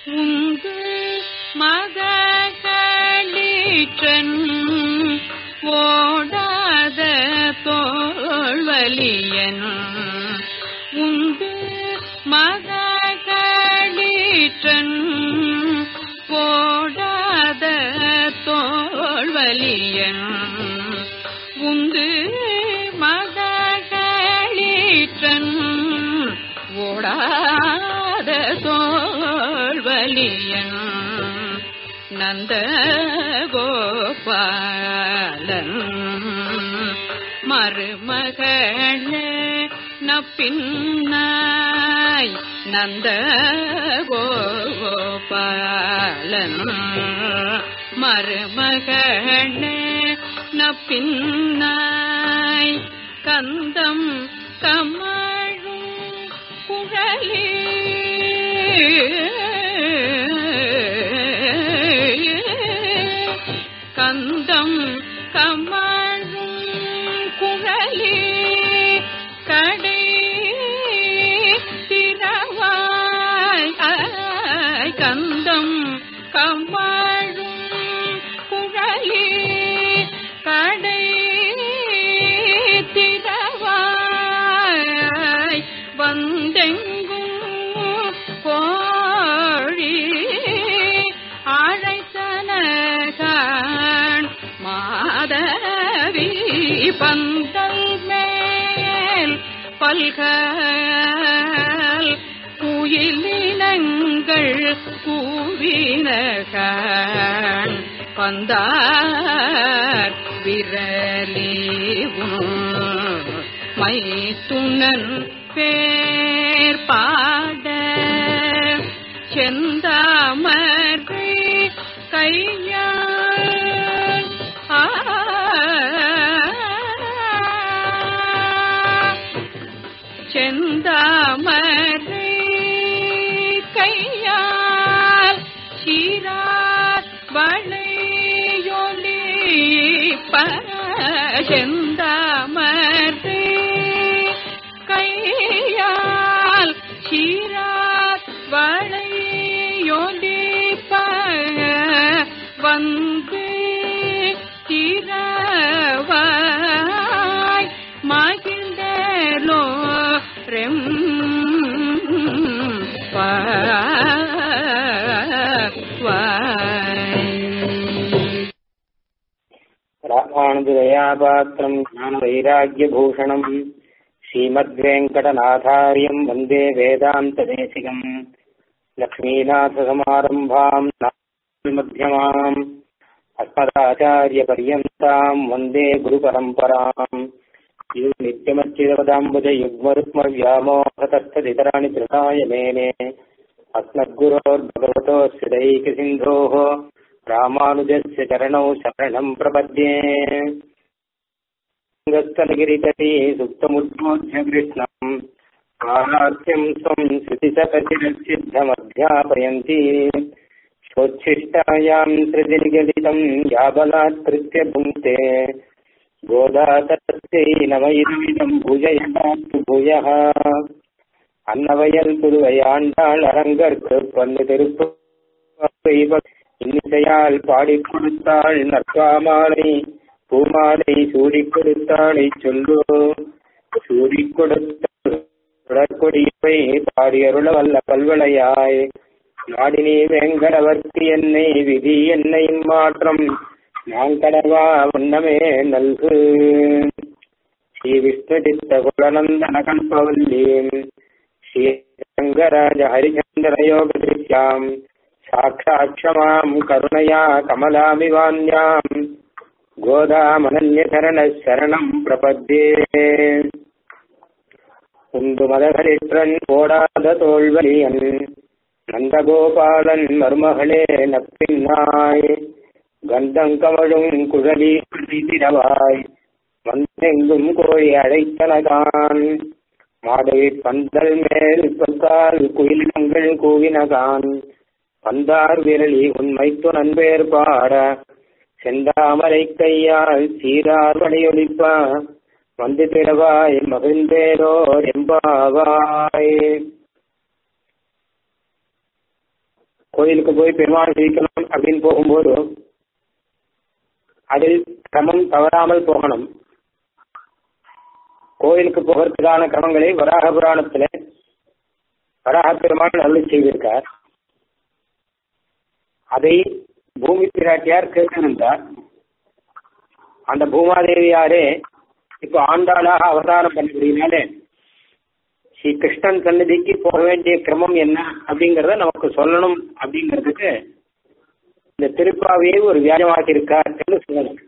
உங்கு மதகளீற்றன் ஓடாத தோல்வலியன் உங்கு மதகளீற்றன் ஓடாத தோல்வலியன் உந்து மதகளீற்றன் ஓடாத தோல்வலியன் நந்த கோபாலன் மருமகள நப்பின்னாய் நந்த கோபாலன் மருமகள நப்பின்னாய் கந்தம் கமழும் குழலி கந்தம் கமழும் குழலி கடை திரவாய் ஆய், கந்தம் கமழும் குழலி கடை திரவாய் வந்தெங்கும் கோழி அழைத்தனகான் மாதவி பந்தல் மேல் பல்கள் குயிலினங்கள் கூவினகான் பந்தார் விரலி மைத்துனன் பேர் பாட செந்தாமரை கையால் ஆ செந்தாமரை கையால் சீரார் வளையொலி செந்தாமரை கையால் சீரார் வளையொலி வந்து திரவாய் மகிழ்ந்தலோ ரெம் வாய் ராமானுஜதயாபாத்திரம் ஞானவைராக்கியபூஷணம் ஸ்ரீமத்வேங்கடநாதாரியம் வந்தே வேதாந்ததேசிகம் லக்ஷ்மீநாथसमारम्भाम् मध्यमाम् अस्मदाचार्यपर्यन्ताम् वन्दे गुरुपरम्पराम् यो नित्यमच्युतपदाम्बुजयुग्मरुक्मव्यामोहतस्तदितराणि कृताय मेने अस्मद्गुरोर्भगवतोऽस्य दैकसिन्धोः रामानुजस्य चरणौ शरणम् प्रपद्ये गस्तनगिरितटी सुप्तमुद्बोध्य कृष्णम् आहास्यम् स्वम् श्रुतिसकचिरसिद्धमध्यापयन्ती स्वच्छिष्टायाम् सृजनिगलितम् याबलात्कृत्य भुङ्क्ते गोदातस्यै नवैदमिदम् भुजयतास्तु भूयः அன்னவயல் புதுவையாண்டாள் அரங்கற்கு பந்து திருப்பு இன்னிசையால் பாடிக் கொடுத்தாள் நற்காமாலை பூமாலை சூடிக் கொடுத்தாளை சொல்லு சூடிக் கொடுத்த சுடற்கொடியை பாடியருள வல்ல பல்வளையாய் நாடினி வெங்கடவர்க்கு என்னை விதி என்னை மாற்றம் நான் கடவா உன்னமே நல்கு ஸ்ரீ விஷ்ணு சித்த குலநந்தன கல்பவல்லீம் ஸ்ரீ ரங்கராஜ ஹரிச்சந்திர யோக திருஷ்யாம் சாட்சாட்சமாம் கருணையா கமலாமிவான்யாம் கோதாமனன்யசரண சரணம் பிரபத்யே உண்டு மதகளிற்றன் போடாத தோல்வலியன் நந்தகோபாலன் மருமகளே நப்பின்னாய் கந்தங்கமழும் குழலி திரவாய் வந்தெங்கும் கோழி அழைத்தனகான் மாதவி பந்தல் மேல் பத்தால் குயிலினங்கள் கூவினகான் பந்தார் விரலி உண்மை துணன்பேர் பாட செந்தாமரை கையால் சீரார் வழியொலிப்ப வந்து திரவாய் மகிழ்ந்தேரோர் எம்பாவாய் கோயிலுக்கு போய் பெருமாள் ஜெயிக்கணும் அப்படின்னு போகும்போது அதில் கிரமம் தவறாமல் போகணும் கோயிலுக்கு போகிறதுக்கான கிரமங்களை வராக புராணத்துல வராக பெருமாள் அருள் செய்திருக்கார் அதை பூமி பிராட்டியார் கேட்டிருந்தார் அந்த பூமாதேவியாரே இப்ப ஆண்டாளாக அவதாரம் பண்ணபடினாலே ஸ்ரீ கிருஷ்ணன் சன்னதிக்கு போக வேண்டிய கிரமம் என்ன அப்படிங்கறத நமக்கு சொல்லணும் அப்படிங்கிறதுக்கு இந்த திருப்பாவையை ஒரு வியாஜமாக இருக்கார் என்று சொல்லணும்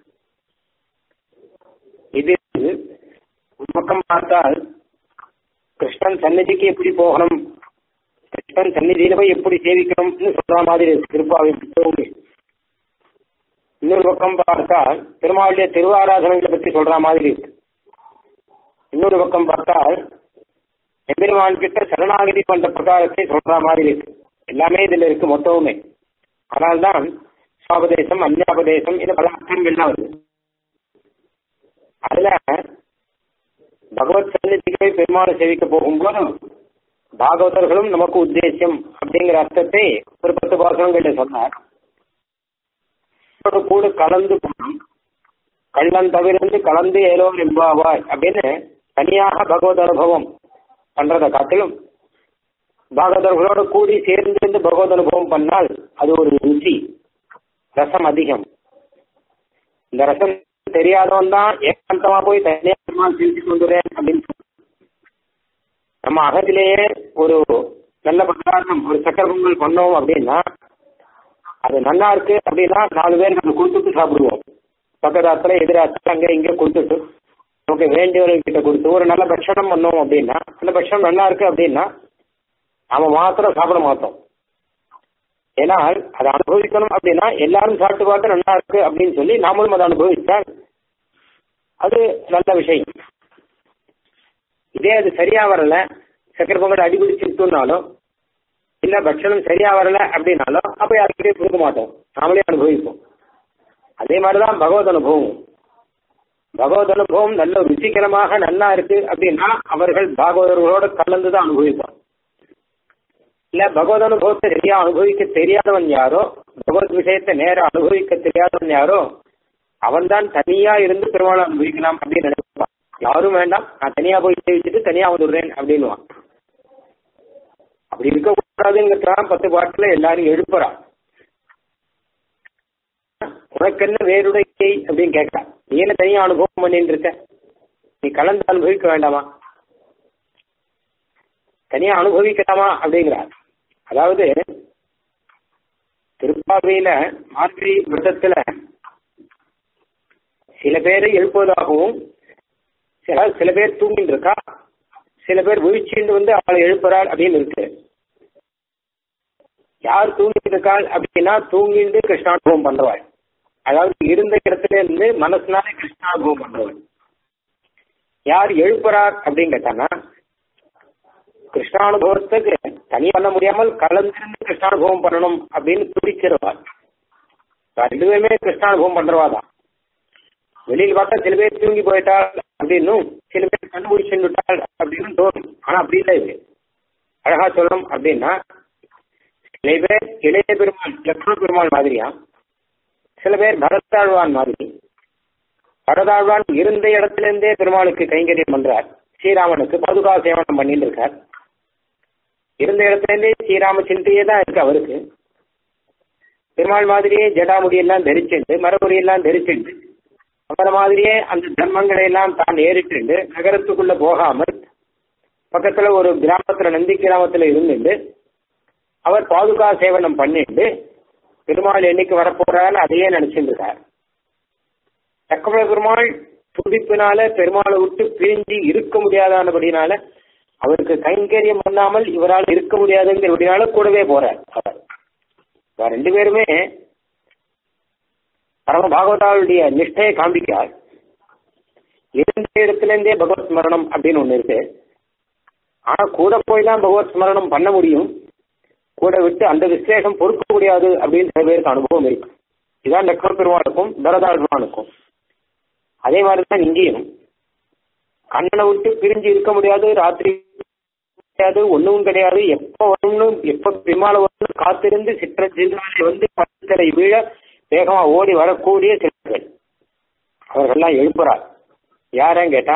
இது ஒரு பக்கம் பார்த்தால் கிருஷ்ணன் சந்நிதிக்கு எப்படி போகணும் கிருஷ்ணன் சந்நிதியில போய் எப்படி சேவிக்கணும்னு சொல்ற மாதிரி இருக்கு திருப்பாவை புத்தகமே இன்னொரு பக்கம் பார்த்தால் பெருமாளுடைய திருவாராதனைகளை பத்தி சொல்ற மாதிரி இருக்கு இன்னொரு பக்கம் பார்த்தால் எம்பெருமான் கிட்ட சரணாகதி பண்ற பிரகாரத்தை சொல்ற மாதிரி இருக்கு எல்லாமே இதுல இருக்கு மொத்தமுமே அதனால்தான் சுவாபதேசம் அந்யாபதேசம் இந்த பல அர்த்தங்கள்லாம் வருது அதுல பகவத் சன்னிதிக்கு போய் பெருமாளை சேவிக்க போகும்போது பாகவதர்களும் நமக்கு உத்தேசியம் அப்படிங்கிற அர்த்தத்தை ஒரு பத்து பாசனங்கள்ல சொன்னார் கூட கலந்து போனோம் கள்ளன் தவிர்த்து கலந்து ஏலோ எம்பாவாய் அப்படின்னு தனியாக பகவத் அனுபவம் பண்றதை காட்டிலும் பாகவதர்களோட கூடி சேர்ந்து இருந்து பகவத் அனுபவம் பண்ணால் அது ஒரு ருச்சி ரசம் அதிகம் இந்த ரசம் தெரியாதவன் தான் ஏகாந்தமா போய் தனியா பெருமாள் செலுத்திட்டு வந்துடுறேன் அப்படின்னு சொல்றான். நம்ம அகத்திலேயே ஒரு நல்ல பதார்த்தம் ஒரு சக்கர பொங்கல் பண்ணோம் அப்படின்னா அது நல்லா இருக்கு அப்படின்னா நாலு பேருக்கு நம்ம கொடுத்துட்டு சாப்பிடுவோம் பக்கத்தாத்துல எதிராத்துல அங்க இங்க கொடுத்துட்டு நமக்கு வேண்டியவர்கிட்ட கொடுத்து ஒரு நல்ல பட்சணம் பண்ணோம் அப்படின்னா அந்த பட்சணம் நல்லா இருக்கு அப்படின்னா நாம மாத்திரம் சாப்பிட மாட்டோம் ஏன்னா அதை அனுபவிக்கணும் அப்படின்னா எல்லாரும் சாப்பிட்டு பார்த்து நல்லா இருக்கு அப்படின்னு சொல்லி நாமளும் அதை அனுபவித்தால் அது நல்ல விஷயம் இதே அது சரியா வரல சக்கரை பொங்கல் அடிபிடிச்சிருக்குனாலும் இல்ல பட்சணம் சரியா வரல அப்படின்னாலும் அப்ப யாருக்கிட்டே கொடுக்க மாட்டோம் நாமளே அனுபவிப்போம் அதே மாதிரிதான் பகவத் அனுபவம் பகவத் அனுபவம் நல்ல ருச்சிகரமாக நல்லா இருக்கு அப்படின்னா அவர்கள் பாகவதர்களோட கலந்துதான் அனுபவிப்பான் இல்ல பகவத் அனுபவத்தை சரியா அனுபவிக்க தெரியாதவன் யாரோ பகவத் விஷயத்தை நேர அனுபவிக்க தெரியாதவன் யாரோ அவன்தான் தனியா இருந்து பெருமாளை அனுபவிக்கலாம் அப்படின்னு நினைப்பான் யாரும் வேண்டாம் நான் தனியா போய் சேவிச்சுட்டு தனியா வந்துடுறேன் அப்படின்னுவான் அப்படி இருக்க கூடாதுங்கிறதுலாம் பத்து பாட்டுல எல்லாரும் எழுப்புறான் உனக்கு என்ன வேறுடைய அப்படின்னு கேட்கறான் நீ என்ன தனியா அனுபவம் பண்ணிட்டு இருக்க நீ கலந்து அனுபவிக்க வேண்டாமா தனியா அனுபவிக்கலாமா அப்படிங்கிறார் அதாவது திருப்பாவையில மார்கழி விரதத்துல சில பேரை எழுப்புவதாகவும் சில சில பேர் தூங்கிட்டு இருக்கா சில பேர் விழிச்சுட்டு வந்து அவளை எழுப்புறாள் அப்படின்னு இருக்கு யார் தூங்கிட்டு இருக்காள் அப்படின்னா தூங்கிட்டு கிருஷ்ணானுபவம் பண்றவாள் அதாவது இருந்த இடத்துல இருந்து மனசுனால கிருஷ்ணானுபவம் பண்றவள் யார் எழுப்புறார் அப்படின்னு கேட்டானா கிருஷ்ணானுபவத்துக்கு தனி பண்ண முடியாமல் கலந்திருந்து கிருஷ்ணானுபவம் பண்ணணும் அப்படின்னு துடிக்கிறவா ரெண்டு பேருமே கிருஷ்ணானுபவம் பண்றவா தான் வெளியில் பார்த்தா சில பேர் தூங்கி போயிட்டாள் அப்படின்னும் சில பேர் கண்டுபிடிச்சு விட்டாள் அப்படின்னு தோணும் ஆனா அப்படி இல்லை இது அழகா சொல்லணும் அப்படின்னா சில பேர் இளைய பெருமாள் லக்ஷ்மண பெருமாள் மாதிரியா சில பேர் பரதாழ்வான் மாதிரி பரதாழ்வான் இருந்த இடத்துல இருந்தே பெருமாளுக்கு கைங்கரியம் பண்றார் ஸ்ரீராமனுக்கு பதுகா சேவனம் பண்ணிட்டு இருக்கார் இருந்த இடத்துல இருந்தே ஸ்ரீராம சிந்தையே தான் இருக்கு அவருக்கு பெருமாள் மாதிரியே ஜடாமுடி எல்லாம் தரிச்சுண்டு மரபுரி எல்லாம் தரிச்சுண்டு அவரை மாதிரியே அந்த தர்மங்களை எல்லாம் தான் ஏறிட்டு நகரத்துக்குள்ள போகாமல் பக்கத்துல ஒரு கிராமத்துல நந்தி கிராமத்துல இருந்துட்டு அவர் பாதுகா சேவனம் பண்ணிட்டு பெருமாள் என்னைக்கு வரப்போறாரு அதையே நினைச்சிட்டு இருக்கார் தக்கமல பெருமாள் துடிப்பினால பெருமாளை விட்டு பிரிஞ்சு இருக்க முடியாதானபடினால அவருக்கு கைங்கரியம் பண்ணாமல் இவரால் இருக்க முடியாதுங்கிறபடினால கூடவே போறார் அவர் இவர் ரெண்டு பேருமே பரம பாகவதாவுடைய நிஷ்டையை காண்பிக்கிறார் இருந்த இடத்துல இருந்தே பகவத் ஸ்மரணம் அப்படின்னு ஒண்ணு இருக்கு ஆனா கூட போய் தான் பகவத் ஸ்மரணம் பண்ண முடியும் கூட விட்டு அந்த விசேஷம் பொறுக்க முடியாது அப்படின்னு சில பேருக்கு அனுபவம் இருக்கு இதான் லக்ஷ்மண பெருமாளுக்கும் பரதாழ்வானுக்கும் அதே மாதிரி தான் இங்கேயும் கண்ணனை விட்டு பிரிஞ்சு இருக்க முடியாது ராத்திரி கிடையாது ஒண்ணும் கிடையாது எப்ப வரும்னு எப்ப பெருமாள் வரும்னு காத்திருந்து சிற்றஞ்சிறுகாலை வந்து பத்தரை வீழ வேகமா ஓடி வரக்கூடிய சிலர்கள் அவர்கள்லாம் எழுப்புறார் யாரன்னு கேட்டா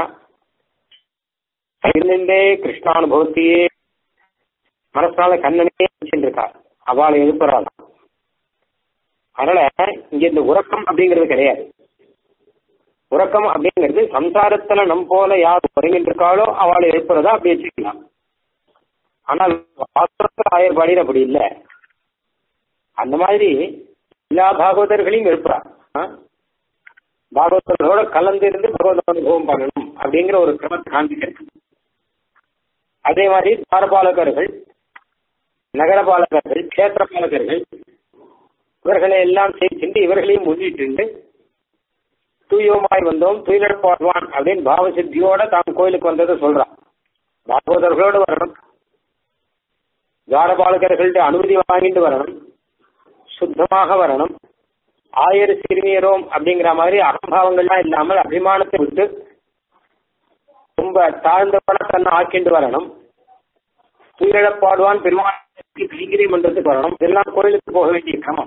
இருந்தே கிருஷ்ணானுபவத்தையே மனசால கண்ணனே வச்சுருக்கா அவளை எழுப்புறாள் அதனால இங்க இந்த உறக்கம் அப்படிங்கிறது கிடையாது உறக்கம் அப்படிங்கிறது சம்சாரத்துல நம் போல யார் உறங்கிட்டு இருக்காளோ அவளை எழுப்புறதா அப்படி வச்சுக்கலாம் ஆனால் வாஸ்தவத்தில் ஆயர்பாடியில் அப்படி இல்லை அந்த மாதிரி எல்லா பாகவதர்களையும் எழுப்புறா பாகவதர்களோட கலந்து இருந்து பகவத அனுபவம் பண்ணணும் அப்படிங்கிற ஒரு கிரமத்தை காண்பிக்கிறது அதே மாதிரி தாரபாலகர்கள் நகரபாலகர்கள் கஷேத்திரபாலகர்கள் இவர்களை எல்லாம் சேர்த்து இவர்களையும் முன்னிட்டு தூயோமாய் வந்தோம் துயிலர் பாடுவான் அப்படின்னு பாவசித்தியோட தாம் கோயிலுக்கு வந்ததை சொல்றான் பாகவதர்களோடு வரணும் துவாரபாலகர்கள்ட்ட அனுமதி வாங்கிட்டு வரணும் சுத்தமாக வரணும் ஆயர் சிறுமியரோம் அப்படிங்கிற மாதிரி அகம்பாவங்கள்லாம் இல்லாமல் அபிமானத்தை விட்டு ரொம்ப தாழ்ந்தவன தன்னை ஆக்கிண்டு வரணும் துயிலப்பாடுவான் பெருமாளுக்கு கைகிரி மன்றத்துக்கு வரணும் இதெல்லாம் கோயிலுக்கு போக வேண்டிய கிரமம்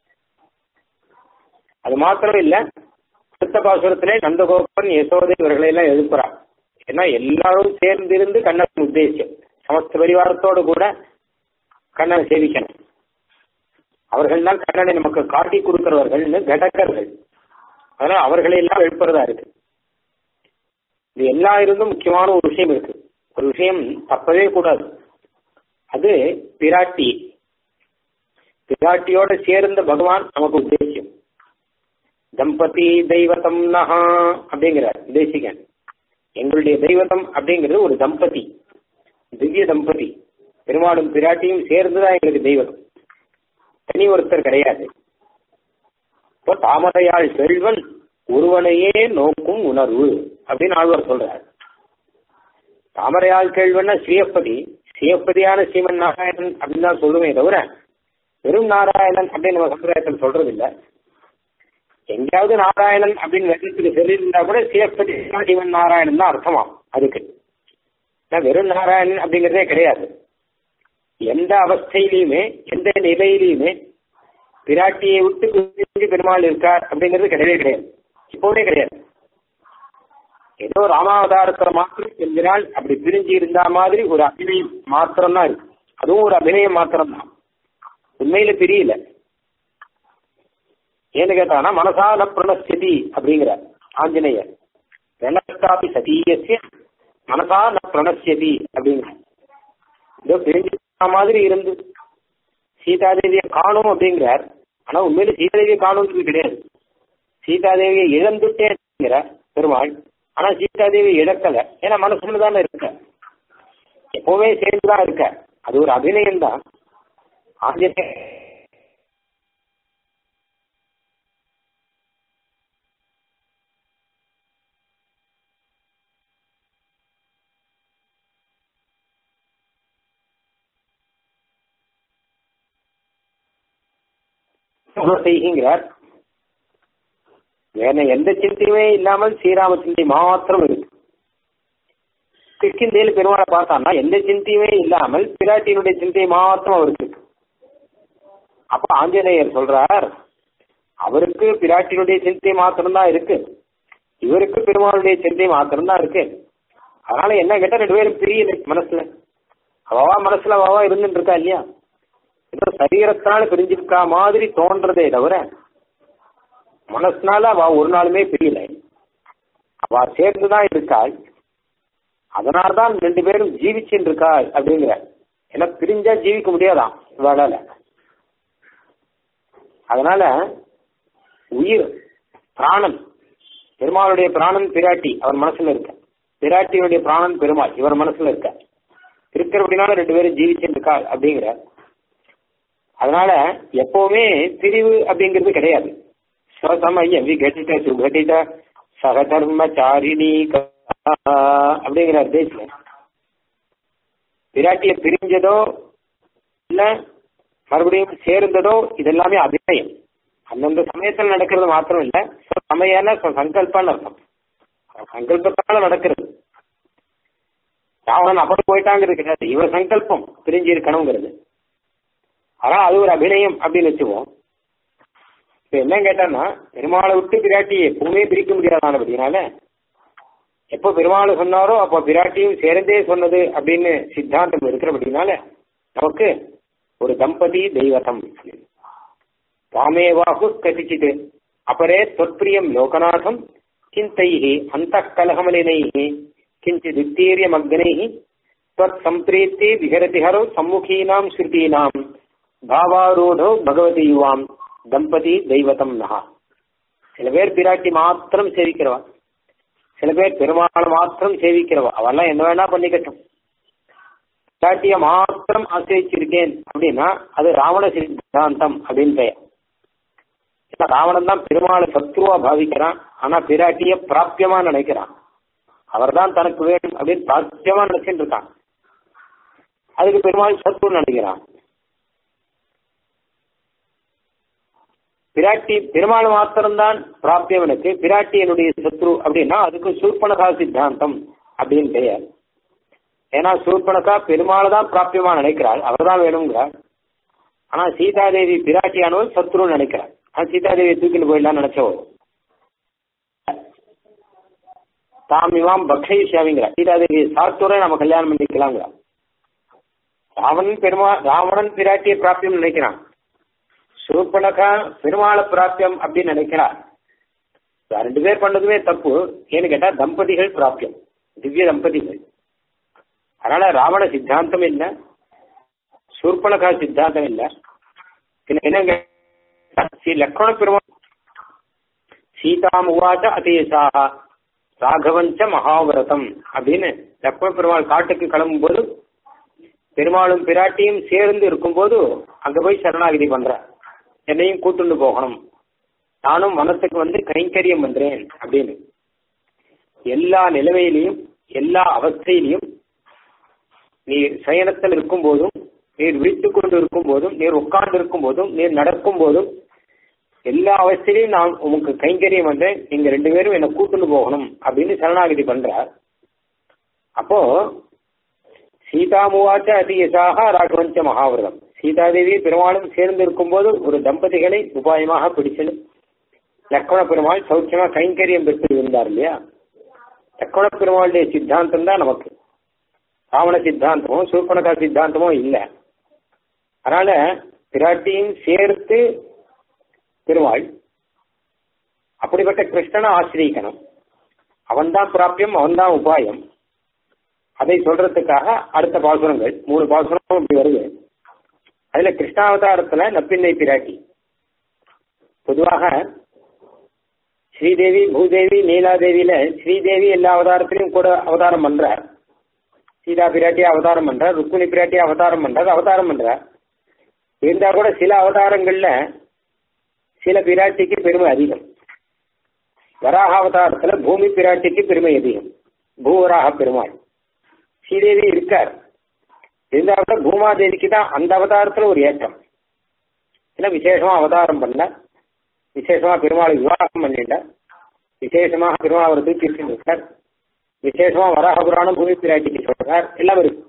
அது மாத்திரம் இல்ல அடுத்த பாசுரத்திலே நந்தகோபன் யசோதை இவர்களை எல்லாம் எழுப்புறார் ஏன்னா எல்லாரும் சேர்ந்திருந்து கண்ணன் உத்தேசியம் சமஸ்த பரிவாரத்தோடு கூட கண்ணனை சேவிக்கணும் அவர்கள் தான் கண்ணனை நமக்கு காட்டி கொடுக்கிறவர்கள்னு கடக்கர்கள் அதனால அவர்களை எல்லாம் எழுப்புறதா இருக்கு இது எல்லா இருந்தும் முக்கியமான ஒரு விஷயம் இருக்கு ஒரு விஷயம் தப்பவே கூடாது அது பிராட்டி பிராட்டியோட சேர்ந்த பகவான் நமக்கு உத்தேசியம் தம்பதி தெய்வதம் நகா அப்படிங்கிறார் தேசிகன் எங்களுடைய தெய்வதம் அப்படிங்கிறது ஒரு தம்பதி திவ்ய தம்பதி பெருமாளும் பிராட்டியும் சேர்ந்துதான் எங்களுக்கு தெய்வம் தனி ஒருத்தர் கிடையாது இப்போ தாமரையாள் செல்வன் ஒருவனையே நோக்கும் உணர்வு அப்படின்னு ஆழ்வார் சொல்றார் தாமரையாள் கேள்வன்னா ஸ்ரீயப்பதி ஸ்ரீயப்பதியான ஸ்ரீமன் நாராயணன் அப்படின்னு தான் சொல்லுமே தவிர வெறும் நாராயணன் அப்படின்னு நம்ம சம்பிரதாயத்தில் சொல்றது இல்ல எங்கேயாவது நாராயணன் அப்படின்னு வெள்ளத்துக்கு சொல்லியிருந்தா கூட ஸ்ரீயப்பதி ஸ்ரீமன் நாராயணன் தான் அர்த்தமாம் அதுக்கு வெறும் நாராயணன் அப்படிங்கிறதே கிடையாது எந்த அவஸ்தையிலையுமே எந்த நிலையிலையுமே பிராட்டியை விட்டு பிரிஞ்சு பெருமாள் இருக்கார் அப்படிங்கிறது கிடையவே கிடையாது இப்போவே கிடையாது ஏதோ ராமாவதாரத்துல மாத்திரம் என்கிறால் அப்படி பிரிஞ்சு இருந்தா மாதிரி ஒரு அபிநயம் மாத்திரம் தான் இருக்கு அதுவும் ஒரு அபிநயம் மாத்திரம் தான் உண்மையில பிரியல ஏன்னு கேட்டானா மனசால பிரணஸ்தி அப்படிங்கிற ஆஞ்சநேயர் பிரணஸ்தாபி சதீயசிய மனசா ந பிரணஸ்யதி அப்படிங்கிற ஏதோ பிரிஞ்சு மாதிரி இருந்து சீதாதேவியை காணும் அப்படிங்கிறார் ஆனா உண்மையில சீதாதேவியை காணும்ன்றது கிடையாது சீதாதேவியை இழந்துட்டேங்கிற பெருமாள் ஆனா சீதாதேவி இழக்கல ஏன்னா மனசுல தானே இருக்க எப்பவுமே சேர்ந்துதான் இருக்க அது ஒரு அபிநயம் தான் ஆஞ்சநேய செய்கிறார் வேற எந்த சிந்தையுமே இல்லாமல் ஸ்ரீராம சிந்தை மாத்திரம் இருக்கு கிஷ்கிந்தையில் பெருமாளை பார்த்தான்னா எந்த சிந்தையுமே இல்லாமல் பிராட்டியினுடைய சிந்தை மாத்திரம் அவருக்கு இருக்கு அப்ப ஆஞ்சநேயர் சொல்றார் அவருக்கு பிராட்டியினுடைய சிந்தை மாத்திரம்தான் இருக்கு இவருக்கு பெருமாளுடைய சிந்தை மாத்திரம்தான் இருக்கு அதனால என்ன கேட்டா ரெண்டு பேரும் பிரியல மனசுல அவவா மனசுல அவவா இருந்துட்டு இருக்கா இல்லையா ஏதோ சரீரத்தினால பிரிஞ்சிருக்கா மாதிரி தோன்றதே தவிர மனசுனால அவ ஒரு நாளுமே பிரியல அவ சேர்ந்துதான் இருக்காள் அதனால்தான் ரெண்டு பேரும் ஜீவிச்சுட்டு இருக்கா அப்படிங்கிற ஏன்னா பிரிஞ்சா ஜீவிக்க முடியாதான் இவாளால அதனால உயிர் பிராணன் பெருமாளுடைய பிராணன் பிராட்டி அவர் மனசுல இருக்க பிராட்டியுடைய பிராணன் பெருமாள் இவர் மனசுல இருக்க இருக்கிறபடினால ரெண்டு பேரும் ஜீவிச்சுட்டு இருக்கா அப்படிங்கிற அதனால எப்பவுமே பிரிவு அப்படிங்கிறது கிடையாது ஸ்வசமய விகட்டித சுகட்டித சகதர்மச்சாரிணி அப்படிங்கிறார் தேசியம் பிராட்டிய பிரிஞ்சதோ இல்ல மறுபடியும் சேர்ந்ததோ இதெல்லாமே அபிநயம் அந்தந்த சமயத்தில் நடக்கிறது மாத்திரம் இல்ல சமயான சங்கல்பான்னு அர்த்தம் சங்கல்பத்தால நடக்கிறது ராவணன் அப்படி போயிட்டாங்கிறது கிடையாது இவர் சங்கல்பம் பிரிஞ்சு இருக்கணுங்கிறது ஆனா அது ஒரு அபிநயம் அப்படின்னு வச்சுக்குவோம் இப்ப என்ன கேட்டான்னா பெருமாளை விட்டு பிராட்டியை எப்பவுமே பிரிக்க முடியாதானபடினால எப்போ பெருமாள் சொன்னாரோ அப்போ பிராட்டியும் சேர்ந்தே சொன்னது அப்படின்னு சித்தாந்தம் இருக்கிறபடினால நமக்கு ஒரு தம்பதி தெய்வதம் ராமேவாகு கதிச்சித் அபரே தொற்பிரியம் லோகநாதம் சிந்தைஹி அந்த கலகமலினைஹி கிஞ்சித் உத்தீரியமக்னைஹி त्वत् सम्प्रीति विहरति हरौ सम्मुखीनां श्रुतीनां பாவாரூடோ பகவதி யுவாம் தம்பதி தெய்வதம் நகா சில பேர் பிராட்டி மாத்திரம் சேவிக்கிறவா சில பேர் பெருமாள் மாத்திரம் சேவிக்கிறவா அவெல்லாம் என்ன வேணா பண்ணிக்கட்டும் பிராட்டிய மாத்திரம் ஆசிரிச்சிருக்கேன் அப்படின்னா அது ராவண சித்தாந்தம் அப்படின்னு பெயர் ஏன்னா ராவணன் தான் பெருமாளை சத்ருவா பாவிக்கிறான் ஆனா பிராட்டிய பிராப்பியமா நினைக்கிறான் அவர் தான் தனக்கு வேணும் அப்படின்னு பிராப்பியமா நினைச்சுட்டு இருக்கான் அதுக்கு பெருமாள் சத்ரு நினைக்கிறான் பிராட்டி பெருமாள் மாத்திரம்தான் பிராப்தியவனுக்கு பிராட்டி என்னுடைய சத்ரு அப்படின்னா அதுக்கு சூர்பனகா சித்தாந்தம் அப்படின்னு பெயர் ஏன்னா சூர்பனகா பெருமாள் தான் பிராப்தியமா நினைக்கிறாள் அவர் தான் வேணுங்கிறார் ஆனா சீதாதேவி பிராட்டியானவள் சத்ருன்னு நினைக்கிறாள் ஆனா சீதாதேவியை தூக்கிட்டு போயிடலாம் நினைச்சவோ தாம் இமாம் பக்ஷயிஷாவிங்கிறார் சீதாதேவி சாத்துரை நம்ம கல்யாணம் பண்ணிக்கலாங்கிறார் ராவணன் பெருமா ராவணன் பிராட்டியை பிராப்தியம் நினைக்கிறான் சூர்பனகா பெருமாள பிராப்தியம் அப்படின்னு நினைக்கிறார் ரெண்டு பேர் பண்ணதுமே தப்பு ஏன்னு கேட்டா தம்பதிகள் பிராப்தியம் திவ்ய தம்பதிகள் அதனால ராவண சித்தாந்தம் இல்ல சூர்பனகா சித்தாந்தம் இல்ல என்னங்க ஸ்ரீ லக்ஷ்மண பெருமாள் சீதாம் உவாச்ச அதேசாக ராகவஞ்ச மகாவிரதம் அப்படின்னு லக்ஷ்மண பெருமாள் காட்டுக்கு கிளம்பும் போது பெருமாளும் பிராட்டியும் சேர்ந்து இருக்கும்போது அங்க போய் சரணாகிதி பண்ற என்னையும் கூட்டுண்டு போகணும் நானும் வனத்துக்கு வந்து கைங்கரியம் பண்றேன் அப்படின்னு எல்லா நிலைமையிலையும் எல்லா அவஸ்தையிலையும் நீர் சயனத்தில் இருக்கும் போதும் நீர் விழித்துக் கொண்டு இருக்கும் போதும் நீர் உட்கார்ந்து இருக்கும் போதும் நீர் நடக்கும் போதும் எல்லா அவஸ்தையிலையும் நான் உமக்கு கைங்கரியம் பண்றேன் நீங்க ரெண்டு பேரும் என்னை கூட்டுண்டு போகணும் அப்படின்னு சரணாகிதி பண்றார் அப்போ சீதாமுவாச்ச அதியசாக ராகவஞ்ச மகாவிரதம் சீதாதேவி பெருமாளும் சேர்ந்து இருக்கும்போது ஒரு தம்பதிகளை உபாயமாக பிடிச்சது லக்ஷ்மண பெருமாள் சௌக்கியமா கைங்கரியம் பெற்று இருந்தார் இல்லையா லக்ஷ்மண பெருமாளுடைய சித்தாந்தம் தான் நமக்கு ராவண சித்தாந்தமும் சூர்பனகா சித்தாந்தமும் இல்லை அதனால பிராட்டியும் சேர்த்து பெருமாள் அப்படிப்பட்ட கிருஷ்ணனை ஆசிரியக்கணும் அவன்தான் பிராப்பியம் அவன்தான் உபாயம் அதை சொல்றதுக்காக அடுத்த பாசுரங்கள் மூணு பாசுரம் இப்படி வருது அதுல கிருஷ்ணாவதாரத்துல நப்பின்னை பிராட்டி பொதுவாக ஸ்ரீதேவி பூதேவி நீலாதேவியில ஸ்ரீதேவி எல்லா அவதாரத்திலையும் கூட அவதாரம் பண்றார் சீதா பிராட்டி அவதாரம் பண்றார் ருக்மிணி பிராட்டி அவதாரம் பண்றார் அவதாரம் பண்றார் இருந்தா கூட சில அவதாரங்கள்ல சில பிராட்டிக்கு பெருமை அதிகம் வராக அவதாரத்துல பூமி பிராட்டிக்கு பெருமை அதிகம் பூவராக பெருமாள் ஸ்ரீதேவி இருக்கார் இருந்தாலும் பூமாதேவிக்கு தான் அந்த அவதாரத்துல ஒரு ஏற்றம் ஏன்னா விசேஷமா அவதாரம் பண்ண விசேஷமா பெருமாள் விவாகம் பண்ணிட்ட விசேஷமாக பெருமாள் அவர் தூக்கி இருக்கார் விசேஷமா வராக புராணம் பூமி பிராட்டிக்கு சொல்றார் எல்லாம் இருக்கு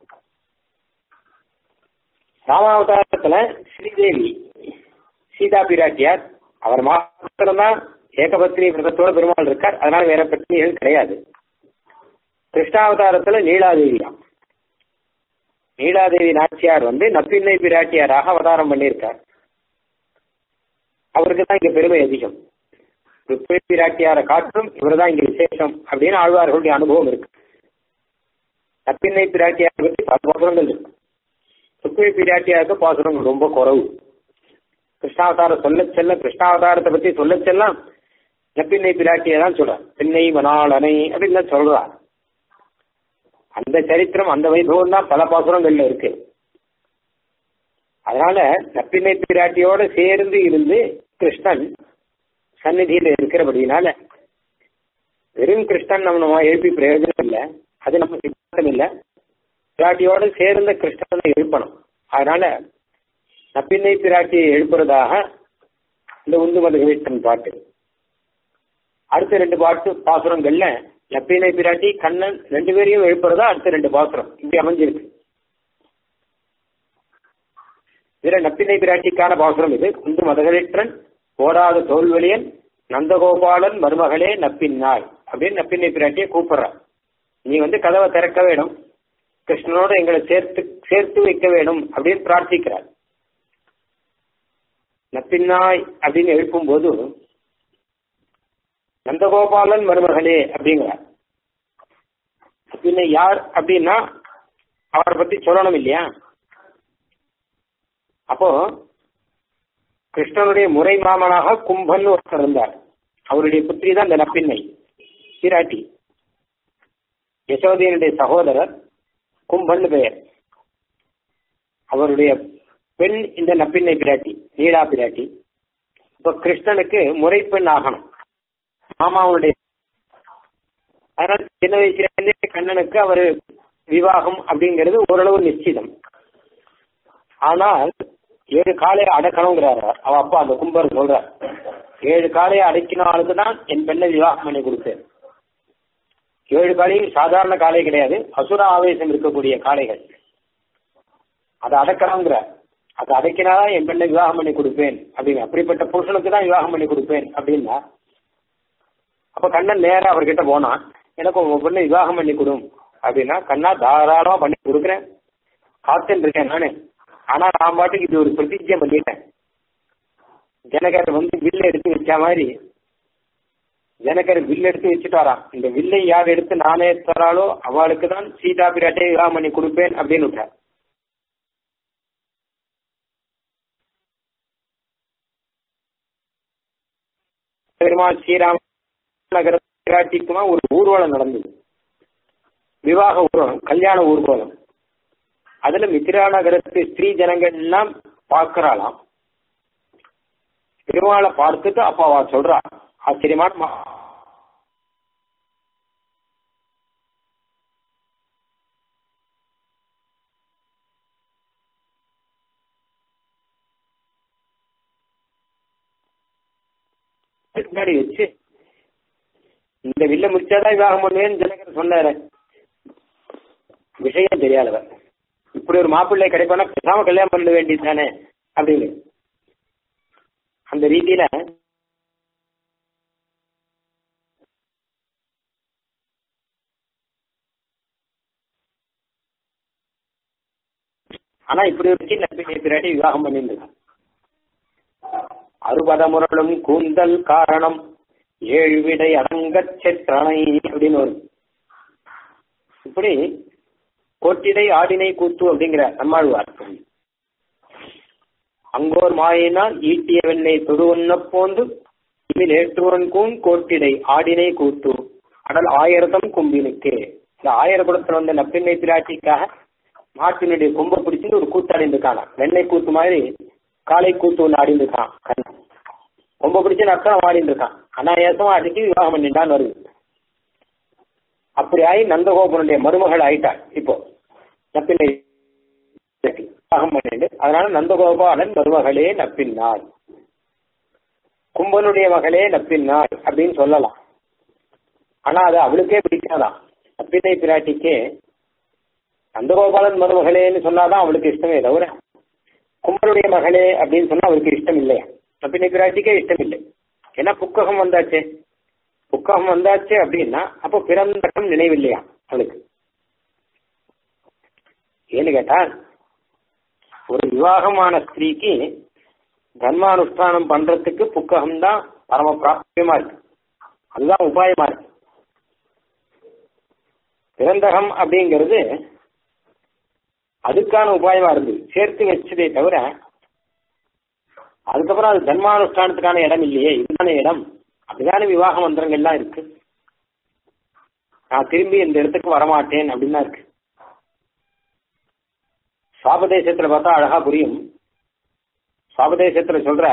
ராமாவதாரத்துல ஸ்ரீதேவி சீதா பிராட்டியார் அவர் மாத்திரம்தான் ஏகபத்னி விரதத்தோட பெருமாள் இருக்கார் அதனால வேற பிரச்சனைகள் கிடையாது கிருஷ்ணாவதாரத்துல நீலாதேவியாம் நீலாதேவி நாச்சியார் வந்து நப்பின்னை பிராட்டியாராக அவதாரம் பண்ணியிருக்கார் அவருக்கு தான் இங்க பெருமை அதிகம் ருக்மிணி பிராட்டியாரை காட்டும் இவர் தான் இங்க விசேஷம் அப்படின்னு ஆழ்வார்களுடைய அனுபவம் இருக்கு நப்பின்னை பிராட்டியாரை பற்றி பல பாசுரங்கள் இருக்கு ருக்மிணி பிராட்டியாருக்கு பாசுரங்கள் ரொம்ப குறவு கிருஷ்ணாவதாரம் சொல்ல செல்ல கிருஷ்ணாவதாரத்தை பத்தி சொல்ல செல்லாம் நப்பின்னை பிராட்டியை தான் சொல்றார் பின்னை மணாளனை அப்படின்னு தான் சொல்றார் அந்த சரித்திரம் அந்த வைபவம் தான் பல பாசுரங்கள்ல இருக்கு அதனால நப்பினை பிராட்டியோட சேர்ந்து இருந்து கிருஷ்ணன் சந்நிதியில இருக்கிறபடினால வெறும் கிருஷ்ணன் நம்ம நம்ம எழுப்பி பிரயோஜனம் இல்லை அது நம்ம சித்தாந்தம் இல்லை பிராட்டியோட சேர்ந்த கிருஷ்ணனை எழுப்பணும் அதனால நப்பினை பிராட்டியை எழுப்புறதாக இந்த உந்து மதுகவீட்டன் பாட்டு அடுத்த ரெண்டு பாட்டு பாசுரங்கள்ல நப்பினை பிராட்டி கண்ணன் ரெண்டு பேரையும் எழுப்புறதா அடுத்த ரெண்டு பாசுரம் இப்படி அமைஞ்சிருக்கு இதுல நப்பினை பிராட்டிக்கான பாசுரம் இது குந்து மதகளிற்றன் ஓடாத தோல்வெளியன் நந்தகோபாலன் மருமகளே நப்பின்னாய் அப்படின்னு நப்பினை பிராட்டியை கூப்பிடுறார் நீ வந்து கதவை திறக்க வேணும் கிருஷ்ணனோட எங்களை சேர்த்து சேர்த்து வைக்க வேணும் அப்படின்னு பிரார்த்திக்கிறார் நப்பின்னாய் அப்படின்னு எழுப்பும்போது நந்தகோபாலன் மருமகளே அப்படிங்கிறார் பின்ன யார் அப்படின்னா அவரை பத்தி சொல்லணும் இல்லையா அப்போ கிருஷ்ணனுடைய முறை மாமனாக கும்பன் ஒருத்தர் இருந்தார் அவருடைய புத்திரி தான் இந்த நப்பின்னை பிராட்டி யசோதையனுடைய சகோதரர் கும்பன் பெயர் அவருடைய பெண் இந்த நப்பின்னை பிராட்டி நீலா பிராட்டி இப்ப கிருஷ்ணனுக்கு முறைப்பெண் ஆகணும் மாமாவுடைய அதனால சின்ன வயசுல இருந்தே கண்ணனுக்கு அவர் விவாகம் அப்படிங்கிறது ஓரளவு நிச்சயிதம் ஆனால் ஏழு காலையை அடக்கணுங்கிறாரு அவ அப்பா அந்த கும்பர் சொல்றார் ஏழு காலையை அடக்கின ஆளுக்கு தான் என் பெண்ணை விவாகம் பண்ணி கொடுத்தேன் ஏழு காலையும் சாதாரண காலை கிடையாது அசுர ஆவேசம் இருக்கக்கூடிய காளைகள் அதை அடக்கணுங்கிற அதை அடக்கினாதான் என் பெண்ணை விவாகம் பண்ணி கொடுப்பேன் அப்படின்னு அப்படிப்பட்ட புருஷனுக்கு தான் விவாகம் பண்ணி கொடுப்பேன் அப்படின்னா அப்ப கண்ணன் நேரா அவர்கிட்ட போனான் எனக்கு உங்க பொண்ணை விவாகம் பண்ணி கொடும் அப்படின்னா கண்ணா தாராளமா பண்ணி கொடுக்குறேன் காத்துன்னு இருக்கேன் நானு ஆனா நான் பாட்டுக்கு இது ஒரு பிரதிஜை பண்ணிட்டேன் ஜனகர் வந்து வில்ல எடுத்து வச்ச மாதிரி ஜனகர் வில் எடுத்து வச்சுட்டாராம் இந்த வில்லை யார் எடுத்து நானே தராளோ அவளுக்கு தான் சீதா பிராட்டை விவாகம் பண்ணி கொடுப்பேன் அப்படின்னு விட்டார் பெருமாள் ஸ்ரீராம நகர பிராட்டிக்குமா ஒரு ஊர்வலம் நடந்தது விவாக ஊர்வலம் கல்யாண ஊர்வலம் அதுல மித்திரா நகரத்து ஸ்திரீ ஜனங்கள் எல்லாம் பார்க்கறாளாம் பெருமாளை பார்த்துட்டு அப்ப அவ சொல்றா ஆச்சரியமான மா- முன்னாடி வச்சு இந்த வில்ல முடிச்சாதான் விவாகம் பண்ணுவேன்னு ஜனகர் சொன்னாரு விஷயம் தெரியாதவர் இப்படி ஒரு மாப்பிள்ளை கிடைப்பானா பேசாம கல்யாணம் பண்ண வேண்டியது தானே அப்படின்னு அந்த ரீதியில ஆனா இப்படி ஒரு சின்ன நம்பிக்கை பிராட்டி விவாகம் பண்ணியிருந்தான் அறுபதமுரளும் கூந்தல் காரணம் ஏழு விடை அடங்கச் செற்றணை அப்படின்னு வரும் இப்படி கோட்டிடை ஆடினை கூத்து அப்படிங்கிற நம்மாழ்வார் அங்கோர் மாயினால் ஈட்டிய வெண்ணை தொடுவண்ண போந்து இதில் ஏற்றுவன் கூன் கோட்டிடை ஆடினை கூத்து அடல் ஆயிரதம் கும்பினுக்கு இந்த ஆயிரகுடத்துல வந்த நப்பிண்ணை பிராட்டிக்காக மாட்டினுடைய கொம்பை பிடிச்சிட்டு ஒரு கூத்தாடிந்து இருக்கானா வெண்ணெய் கூத்து மாதிரி காளை கூத்து ஒன்று ஆடிந்து இருக்கான் கண்ணன் கொம்பை பிடிச்சு நர்த்தனம் ஆடிந்து இருக்கான் அனாயாசமா அடிச்சு விவாகம் பண்ணிட்டான்னு வருது அப்படி ஆகி நந்தகோபனுடைய மருமகள் ஆயிட்டாள் இப்போ நப்பிள்ளை விவாகம் பண்ணிட்டு அதனால நந்தகோபாலன் மருமகளே நப்பின்னாள் கும்பனுடைய மகளே நப்பின்னாள் அப்படின்னு சொல்லலாம் ஆனா அது அவளுக்கே பிடிக்காதான் நப்பிள்ளை பிராட்டிக்கே நந்தகோபாலன் மருமகளேன்னு சொன்னாதான் அவளுக்கு இஷ்டமே தவிர கும்பனுடைய மகளே அப்படின்னு சொன்னா அவருக்கு இஷ்டம் இல்லையா நப்பிள்ளை பிராட்டிக்கே இஷ்டம் இல்லை ஏன்னா புக்ககம் வந்தாச்சே புக்ககம் வந்தாச்சு அப்படின்னா அப்போ பிறந்தகம் நினைவில்லையா அவளுக்கு ஏன்னு கேட்டா ஒரு விவாகமான ஸ்திரீக்கு தர்மானுஷ்டானம் பண்றதுக்கு புக்ககம் தான் பரம பிராப்தியமா இருக்கு அதுதான் உபாயமா இருக்கு பிறந்தகம் அப்படிங்கிறது அதுக்கான உபாயமா இருந்து சேர்த்து வச்சதே தவிர அதுக்கப்புறம் அது தர்மானுஷ்டானத்துக்கான இடம் இல்லையே இதுதான இடம் அப்படிதானே விவாக மந்திரங்கள்லாம் இருக்கு நான் திரும்பி இந்த இடத்துக்கு வரமாட்டேன் அப்படின்னு தான் இருக்கு சுவாபதேசத்துல பார்த்தா அழகா புரியும் சுவாபதேசத்துல சொல்ற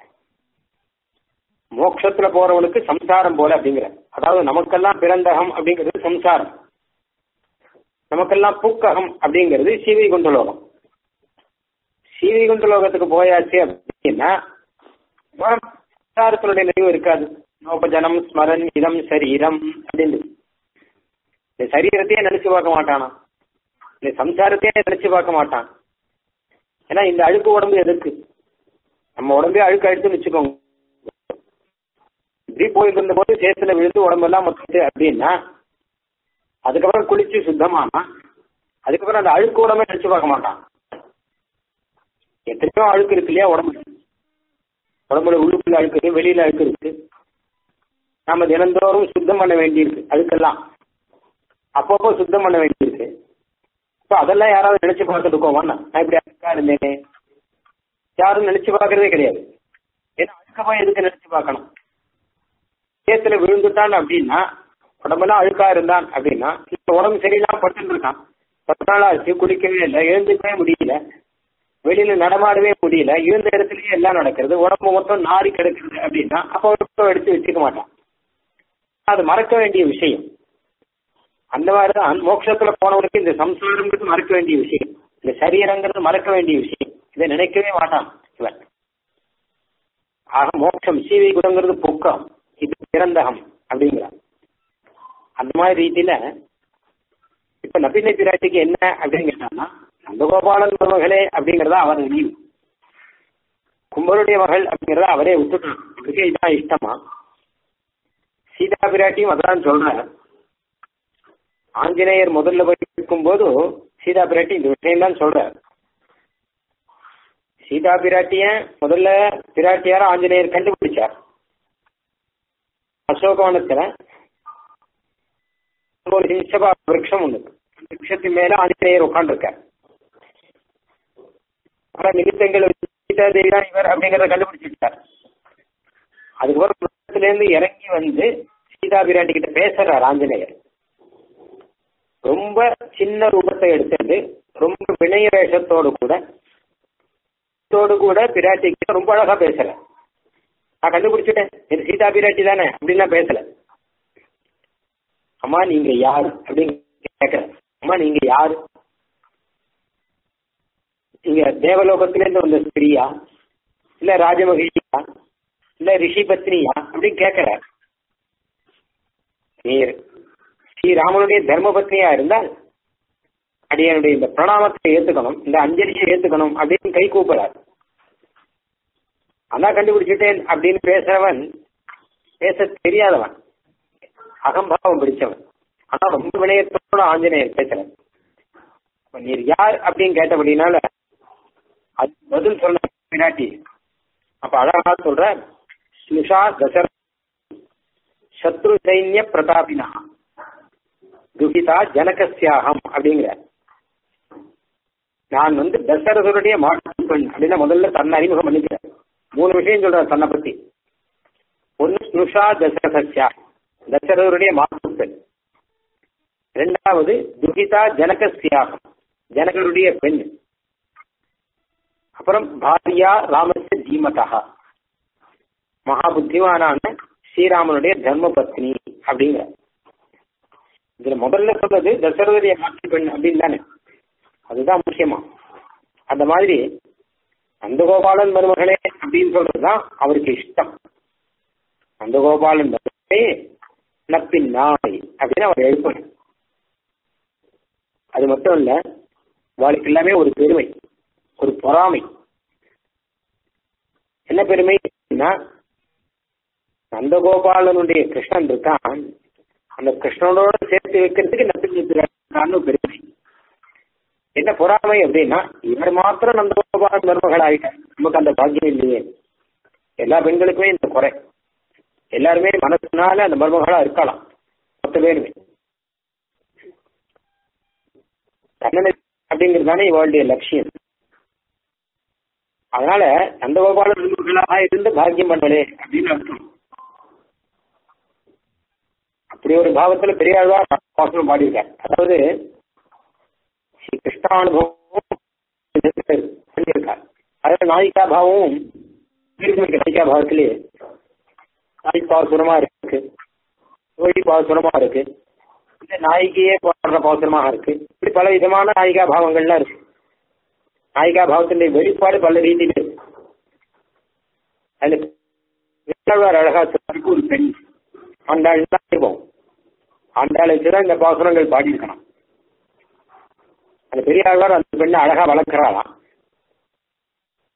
மோட்சத்துல போறவனுக்கு சம்சாரம் போல அப்படிங்கிற அதாவது நமக்கெல்லாம் பிறந்தகம் அப்படிங்கிறது சம்சாரம் நமக்கெல்லாம் புக்ககம் அப்படிங்கிறது சீவைகுண்ட லோகம் சீவைகுண்ட லோகத்துக்கு போயாச்சு அப்படின்னா சம்சாரத்தினுடைய நினைவு இருக்காது நோபஜனம் ஸ்மரன் இதம் சரீரம் அப்படின்னு இந்த சரீரத்தையே நினைச்சு பார்க்க மாட்டானா இந்த சம்சாரத்தையே நினைச்சு பார்க்க மாட்டான் ஏன்னா இந்த அழுக்கு உடம்பு எதுக்கு நம்ம உடம்பே அழுக்கு அழுத்துன்னு வச்சுக்கோங்க இப்படி போயிட்டு இருந்த போது சேத்துல விழுந்து உடம்பெல்லாம் மொத்தது அப்படின்னா அதுக்கப்புறம் குளிச்சு சுத்தமானா அதுக்கப்புறம் அந்த அழுக்கு உடம்பே நினைச்சு பார்க்க மாட்டான் எத்தனையோ அழுக்கு இருக்கு இல்லையா உடம்பு உடம்புல உள்ளுக்குள்ள அழுக்கு இருக்கு வெளியில அழுக்கு இருக்கு நாம தினந்தோறும் சுத்தம் பண்ண வேண்டியிருக்கு அழுக்கெல்லாம் அப்பப்போ சுத்தம் பண்ண வேண்டியிருக்கு ஸோ அதெல்லாம் யாராவது நினைச்சு பார்த்துட்டு இருக்கோம் நான் இப்படி அழுக்கா இருந்தேனே யாரும் நினைச்சு பார்க்கறதே கிடையாது ஏன்னா அழுக்க போய் எதுக்கு நினைச்சு பார்க்கணும் சேத்துல விழுந்துட்டான் அப்படின்னா உடம்பெல்லாம் அழுக்கா இருந்தான் அப்படின்னா இப்ப உடம்பு சரியில்லாம பட்டு இருக்கான் பத்து நாள் ஆச்சு குளிக்கவே இல்லை எழுந்துக்கவே முடியல வெளியில நடமாடவே முடியல இருந்த இடத்துலயே எல்லாம் நடக்கிறது உடம்பு மொத்தம் நாரி கிடக்குது அப்படின்னா அப்ப உடம்பை எடுத்து வச்சுக்க மாட்டான் அது மறக்க வேண்டிய விஷயம் அந்த மாதிரிதான் மோட்சத்துல போனவனுக்கு இந்த சம்சாரங்கிறது மறக்க வேண்டிய விஷயம் இந்த சரீரங்கிறது மறக்க வேண்டிய விஷயம் இதை நினைக்கவே மாட்டான் இவன் ஆக மோட்சம் சீவை குணங்கிறது பொக்கம் இது பிறந்தகம் அப்படிங்கிறான் அந்த மாதிரி ரீதியில இப்ப நபினை பிராட்டிக்கு என்ன அப்படின்னு கேட்டான்னா நந்தகோபாலன் மருமகளே அப்படிங்கறத அவர் நினைவு கும்பருடைய மகள் அப்படிங்கறத அவரே விட்டுட்டான் அவருக்கு இதான் இஷ்டமா சீதா பிராட்டியும் அதான் சொல்ற ஆஞ்சநேயர் முதல்ல போய் இருக்கும்போது சீதா பிராட்டி இந்த விஷயம் தான் சொல்ற சீதா பிராட்டிய முதல்ல பிராட்டியார ஆஞ்சநேயர் கண்டுபிடிச்சார் அசோகவனத்துல ஒரு ஹிம்சபா விரக்ஷம் ஒண்ணு விரக்ஷத்தின் மேல ஆஞ்சநேயர் உட்காந்துருக்கார் பல நிமித்தங்கள் சீதா தேவி தான் இவர் அப்படிங்கறத கண்டுபிடிச்சிட்டார் அதுக்கப்புறம் இருந்து இறங்கி வந்து சீதா பிராட்டி கிட்ட பேசுறார் ஆஞ்சநேயர் ரொம்ப சின்ன ரூபத்தை எடுத்துட்டு ரொம்ப வினய வேஷத்தோடு கூட தோடு கூட பிராட்டிக்கு ரொம்ப அழகா பேசல நான் கண்டுபிடிச்சிட்டேன் இது சீதா பிராட்டி தானே அப்படின்லாம் பேசல அம்மா நீங்க யார் அப்படின்னு கேட்கிறேன் அம்மா நீங்க யாரு நீங்க தேவலோகத்திலேருந்து வந்த ஸ்திரீயா இல்ல ராஜமகிழியா இல்ல ரிஷி பத்னியா அப்படின்னு கேட்கிற நீர் ஸ்ரீராமனுடைய தர்ம பத்னியா இருந்தால் அடியனுடைய இந்த பிரணாமத்தை ஏத்துக்கணும் இந்த அஞ்சலியை ஏத்துக்கணும் அப்படின்னு கை கூப்பிடார் அதான் கண்டுபிடிச்சிட்டேன் அப்படின்னு பேசுறவன் பேச தெரியாதவன் அகம்பாவம் பிடிச்சவன் ஆனா ரொம்ப வினயத்தோட ஆஞ்சநேயர் பேசுறேன் நீர் யார் அப்படின்னு கேட்டபடினால அது பதில் சொன்ன பிராட்டி அப்ப அழகா சொல்ற ஸ்னுஷா தசர சத்ரு சைன்ய பிரதாபினா துகிதா ஜனகசியாகம் அப்படிங்கிற நான் வந்து தசரதருடைய மாட்டு பெண் அப்படின்னா முதல்ல தன்னை அறிமுகம் பண்ணிக்கிறேன் மூணு விஷயம் சொல்ற தன்னை பத்தி ஒன்னு ஸ்னுஷா தசரதஸ்யா தசரதருடைய மாட்டு பெண் ரெண்டாவது துகிதா ஜனகசியாகம் ஜனகருடைய பெண் அப்புறம் பாரியா ராமஸ்ய தீமதா மகா புத்திமானான ஸ்ரீராமனுடைய தர்ம பத்னி அப்படிங்கிற இதுல முதல்ல சொல்றது தசரதரிய மாற்று பெண் அப்படின்னு தானே அதுதான் முக்கியமா அந்த மாதிரி நந்தகோபாலன் மருமகளே அப்படின்னு சொல்றதுதான் அவருக்கு இஷ்டம் நந்தகோபாலன் மருமகளே நப்பின் நாய் அப்படின்னு அவர் எழுப்பணும் அது மட்டும் இல்ல வாழ்க்கை எல்லாமே ஒரு பெருமை ஒரு பொறாமை என்ன பெருமைன்னா நந்தகோபாலனுடைய கிருஷ்ணன் இருக்கான் அந்த கிருஷ்ணனோட சேர்த்து வைக்கிறதுக்கு நம்பிக்கை பெருமை என்ன பொறாமை அப்படின்னா இவர் மாத்திரம் நந்தகோபாலன் மருமகள் ஆகிட்டார் நமக்கு அந்த பாக்கியம் இல்லையே எல்லா பெண்களுக்குமே இந்த குறை எல்லாருமே மனசுனால அந்த மருமகளா இருக்கலாம் மொத்த பேருமே கண்ணனை அப்படிங்கிறது தானே இவளுடைய லட்சியம் அதனால நந்தகோபால நண்பர்களாக இருந்து பாக்கியம் பண்ணலே அப்படின்னு அர்த்தம் அப்படி ஒரு பாவத்துல பெரியாழ்வார் பாசனம் பாடியிருக்கார் அதாவது ஸ்ரீ கிருஷ்ணானுபவம் பண்ணியிருக்கார் அதாவது நாயிகா பாவமும் நாயிகா பாவத்திலேயே நாய் பாசுரமா இருக்கு தோழி பாசுரமா இருக்கு இந்த நாயிகையே பாடுற பாசுரமாக இருக்கு இப்படி பல விதமான நாயிகா பாவங்கள்லாம் இருக்கு நாயிகா பாவத்தினுடைய வெளிப்பாடு பல ரீதியில் இருக்கு அதுல அழகா சொல்றதுக்கு ஒரு பெண் ஆண்டாள் தான் இருப்போம் ஆண்டாளை வச்சுதான் இந்த பாசுரங்கள் பாடியிருக்கணும் அந்த பெரியாழ்வார் அந்த பெண்ணை அழகா வளர்க்கிறாளாம்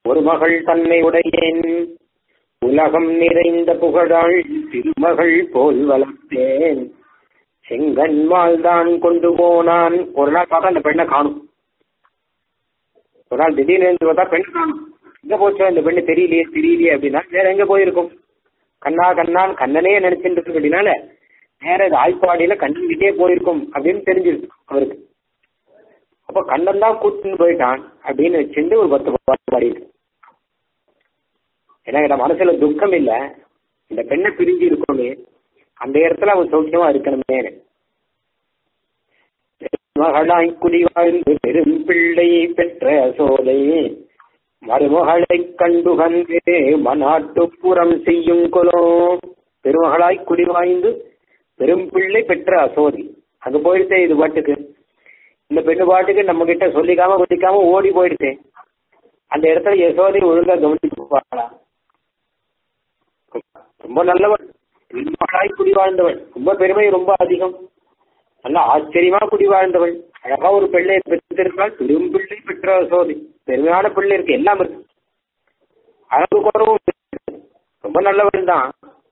ஒரு மகள் தன்னை உடையேன் உலகம் நிறைந்த புகழாள் திருமகள் போல் வளர்த்தேன் செங்கன்மால் தான் கொண்டு போனான் ஒரு நாள் பார்த்தா அந்த பெண்ணை காணும் ஒரு நாள் திடீர்னு எழுந்து பார்த்தா பெண் காணும் எங்க போச்சோ இந்த பெண்ணு தெரியலையே தெரியலையே அப்படின்னா வேற எங்க போயிருக்கும் கண்ணா கண்ணான் கண்ணனே நினைச்சுட்டு இருக்கு அப்படின்னால நேர இது ஆய்ப்பாடியில கண்ணன்கிட்டே போயிருக்கும் அப்படின்னு தெரிஞ்சிருக்கு அவருக்கு அப்ப கண்ணன் தான் கூட்டுன்னு போயிட்டான் அப்படின்னு வச்சிருந்து ஒரு பத்து பாட்டு பாடிட்டு ஏன்னா என் மனசுல துக்கம் இல்ல இந்த பெண்ணை பிரிஞ்சு இருக்கணுமே அந்த இடத்துல அவன் சௌக்கியமா இருக்கணுமே மகளாய் குடி வாழ்ந்து பெரும் பிள்ளை பெற்ற சோலை மருமகளை கண்டு கண்டு மனாட்டுப்புறம் செய்யும் கொலோ பெருமகளாய் குடி வாய்ந்து பெரும் பிள்ளை பெற்ற அசோதி அங்க போயிடுச்சே இது பாட்டுக்கு இந்த பெண்ணு பாட்டுக்கு நம்ம கிட்ட சொல்லிக்காம கொதிக்காம ஓடி போயிடுச்சு அந்த இடத்துல யசோதை ஒழுங்கா கவனிச்சுப்பாளா ரொம்ப நல்லவள் பெருமகளாய் குடி வாழ்ந்தவள் ரொம்ப பெருமை ரொம்ப அதிகம் நல்ல ஆச்சரியமா குடி வாழ்ந்தவள் அழகா ஒரு பிள்ளை பெற்றிருந்தால் பெரும் பிள்ளை பெற்ற சோதி பெருமையான பிள்ளை இருக்கு எல்லாம் இருக்கு அழகு குறவும் இருக்கு. ரொம்ப நல்லவள் தான்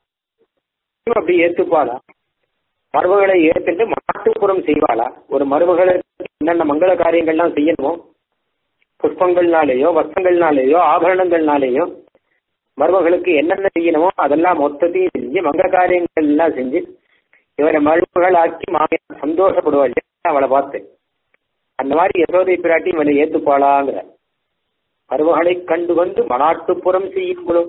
அப்படி ஏத்துப்பாளா மருமகளை ஏத்துட்டு மாட்டுப்புறம் செய்வாளா ஒரு மருமகளுக்கு என்னென்ன மங்கள காரியங்கள்லாம் செய்யணுமோ புஷ்பங்கள்னாலேயோ வஸ்திரங்கள்னாலேயோ ஆபரணங்கள்னாலேயோ மருமகளுக்கு என்னென்ன செய்யணுமோ அதெல்லாம் மொத்தத்தையும் செஞ்சு மங்கள காரியங்கள் எல்லாம் செஞ்சு இவரை மருமகளாக்கி மாமியார் சந்தோஷப்படுவாள் அவளை பார்த்து அந்த மாதிரி யசோதை பிராட்டி இவனை ஏத்துப்பாளாங்கிற மருமகளை கண்டு வந்து மனாட்டுப்புறம் செய்யும்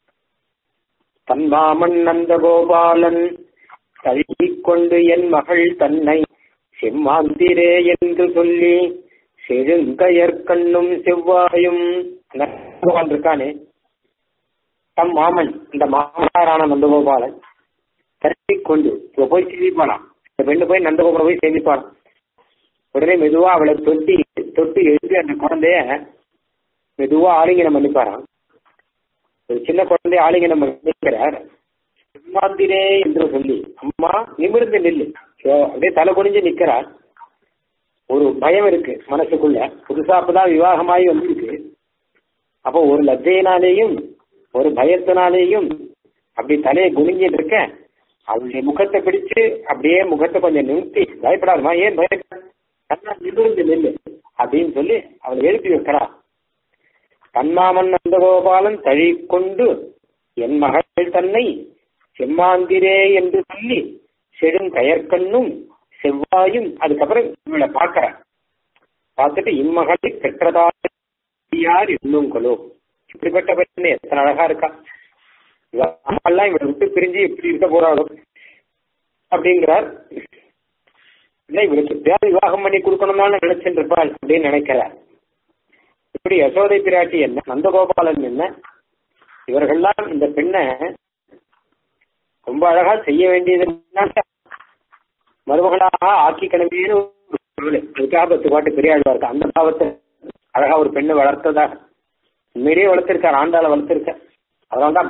தன் மாமன் நந்த கோபாலன் தழுவிக்கொண்டு என் மகள் தன்னை செம்மாந்திரே என்று சொல்லி செழுங்கயற் கண்ணும் செவ்வாயும் அந்த பகவான் இருக்கானே தம் மாமன் இந்த மாமனாரான நந்தகோபாலன் தட்டி கொண்டு இவ போய் சேமிப்பானாம் இந்த பெண்ணு போய் நந்தகோபுரம் போய் சேமிப்பானாம் உடனே மெதுவா அவளை தொட்டி தொட்டு எழுதி அந்த குழந்தைய மெதுவா ஆலிங்கனம் பண்ணிப்பாராம் ஒரு சின்ன குழந்தைய ஆலிங்கனம் பண்ணிக்கிறார் மாந்திரே என்று சொல்லி அம்மா நிமிர்ந்து நில்லு ஐயோ, அப்படியே தலை குனிஞ்சு நிக்கிறார் ஒரு பயம் இருக்கு மனசுக்குள்ள புதுசா அப்பதான் விவாகமாகி வந்திருக்கு அப்போ ஒரு லஜ்ஜையினாலேயும் ஒரு பயத்தினாலேயும் அப்படி தலையை குனிஞ்சிட்டு இருக்க அவளுடைய முகத்தை பிடிச்சு அப்படியே முகத்தை கொஞ்சம் நிறுத்தி பயப்படாதமா ஏன் பயப்பட கண்ணா நிமிர்ந்து நில்லு அப்படின்னு சொல்லி அவளை எழுப்பி வைக்கிறா தன்மாமன் நந்தகோபாலன் தழிக்கொண்டு என் மகள் தன்னை செம்மாந்திரே என்று சொல்லி செடுங்கயற்கண்ணும் செவ்வாயும் அதுக்கப்புறம் இவளை பார்க்கிறார் பார்த்துட்டு இம்மகளை பெற்றதாக யார் இன்னும் கொலோ இப்படிப்பட்ட பெண்ணு எத்தனை அழகா இருக்கா இவ அம்மாலாம் இவளை விட்டு பிரிஞ்சு எப்படி இருக்க போறாளோ அப்படிங்கிறார் இல்லை இவளுக்கு எப்படியாவது விவாகம் பண்ணி கொடுக்கணும்னு நினைச்சுட்டு இருப்பாள் அப்படின்னு நினைக்கிறார் இப்படி யசோதை பிராட்டி என்ன நந்தகோபாலன் என்ன இவர்கள்லாம் இந்த பெண்ணை ரொம்ப அழகா செய்ய வேண்டியது மருமகளாக ஆக்கிக்கணுமேனு ஒரு அதுக்காக பத்து பாட்டு பெரிய ஆழ்வா இருக்கு அந்த பாவத்தை அழகா ஒரு பெண்ணை வளர்த்ததாக உண்மையிலேயே வளர்த்திருக்கார் ஆண்டாள வளர்த்திருக்க அதனால்தான்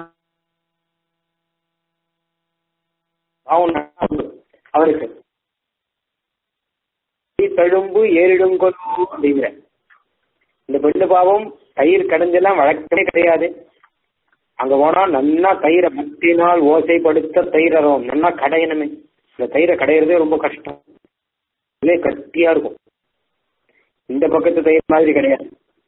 பாவம் அவருக்கு தழும்பு ஏறிடும் கொண்டு அப்படிங்கிற இந்த பெண்ணு பாவம் தயிர் கடைஞ்செல்லாம் வழக்கமே கிடையாது அங்க போனா நன்னா தயிரை முத்தினால் ஓசைப்படுத்த தயிரரும் நன்னா கடையணுமே இந்த தயிரை கடையிறதே ரொம்ப கஷ்டம் இதே கட்டியா இருக்கும் இந்த பக்கத்து தயிர் மாதிரி கிடையாது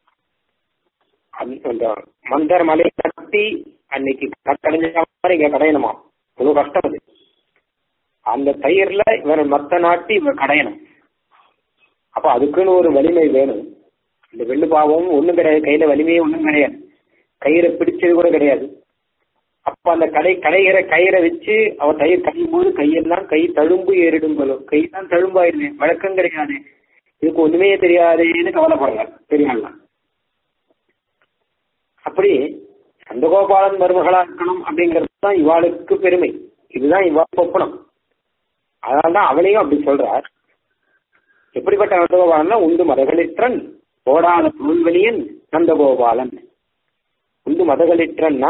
அந்த- அந்த மந்தர் மலை கட்டி அன்னைக்கு கடைஞ்ச மாதிரி இங்க கடையணுமா ரொம்ப கஷ்டம் அது அந்த தயிர்ல இவர் மத்த நாட்டி இவர் கடையணும் அப்ப அதுக்குன்னு ஒரு வலிமை வேணும் இந்த வெள்ளு பாவம் ஒண்ணும் கிடையாது கையில வலிமையே ஒண்ணும் கிடையாது கயிறை பிடிச்சது கூட கிடையாது அப்ப அந்த கடை கடையிற கயிறை வச்சு அவ தயிர் கழியும் போது கையெல்லாம் கை தழும்பு ஏறிடுங்களும் கை தான் தழும்பாயிருது வழக்கம் கிடையாது இதுக்கு ஒண்ணுமே தெரியாதேன்னு கவலைப்படுறார் பெரியாள்லாம் அப்படி நந்தகோபாலன் மருமகளா இருக்கணும் அப்படிங்கிறது தான் இவாளுக்கு பெருமை இதுதான் இவா ஒப்பனம் அதனால்தான் அவளையும் அப்படி சொல்றார் எப்படிப்பட்ட நந்தகோபாலன்னா உண்டு மதகளிற்றன் ஓடாத புல்வெளியன் நந்தகோபாலன் உண்டு மதகளிற்றன்னா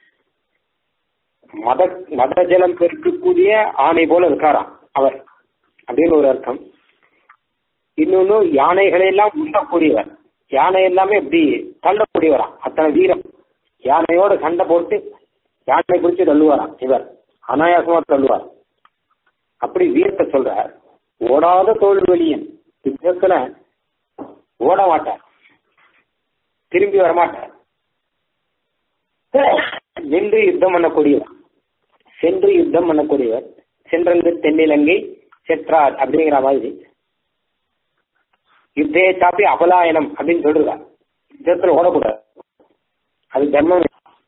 மத மத ஜலம் பெருக்கக்கூடிய ஆணை போல இருக்காராம் அவர் அப்படின்னு ஒரு அர்த்தம் இன்னொன்னு யானைகளை எல்லாம் உண்டக்கூடியவர் யானை எல்லாமே இப்படி தள்ளக்கூடியவராம் அத்தனை அத்தனை வீரம் யானையோட சண்டை போட்டு யானை பிடிச்சு தள்ளுவாராம் இவர் அனாயாசமா தள்ளுவார் அப்படி வீரத்தை சொல்றார் ஓடாத தோல்வெளியன் யுத்தத்துல ஓட மாட்டார் திரும்பி வரமாட்டார் நின்று யுத்தம் பண்ணக்கூடியவர் சென்று யுத்தம் பண்ணக்கூடியவர் சென்றங்கு தென்னிலங்கை செற்றார் அப்படிங்கிற மாதிரி யுத்தே சாப்பி அபலாயனம் அப்படின்னு சொல்றா யுத்தத்துல ஓடக்கூடாது அது தர்மம்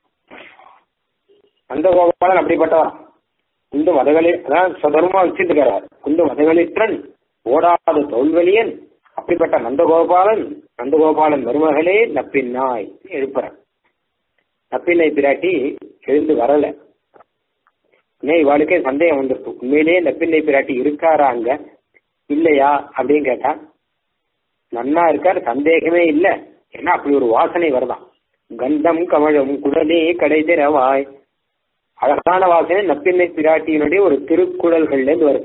அந்த கோபாலன் அப்படிப்பட்டவர் குண்டு மதகளில் அதான் சுதர்மா வச்சுட்டு இருக்கிறார் குண்டு மதகளிற்றன் ஓடாத தோல்வெளியன் அப்படிப்பட்ட நந்தகோபாலன் நந்தகோபாலன் மருமகளே நப்பின்னாய் எழுப்புறான் நப்பின்னை பிராட்டி எழுந்து வரல இன்னும் இவாளுக்கே சந்தேகம் வந்துருக்கு உண்மையிலேயே நப்பின்னை பிராட்டி இருக்காரா அங்க இல்லையா அப்படின்னு கேட்டா நன்னா இருக்கார் சந்தேகமே இல்ல ஏன்னா அப்படி ஒரு வாசனை வருதான் கந்தம் கமழும் குடலே கடை திறவாய் அழகான வாசனை நப்பின்னை பிராட்டியினுடைய ஒரு திருக்குறள்கள்ல இருந்து வருது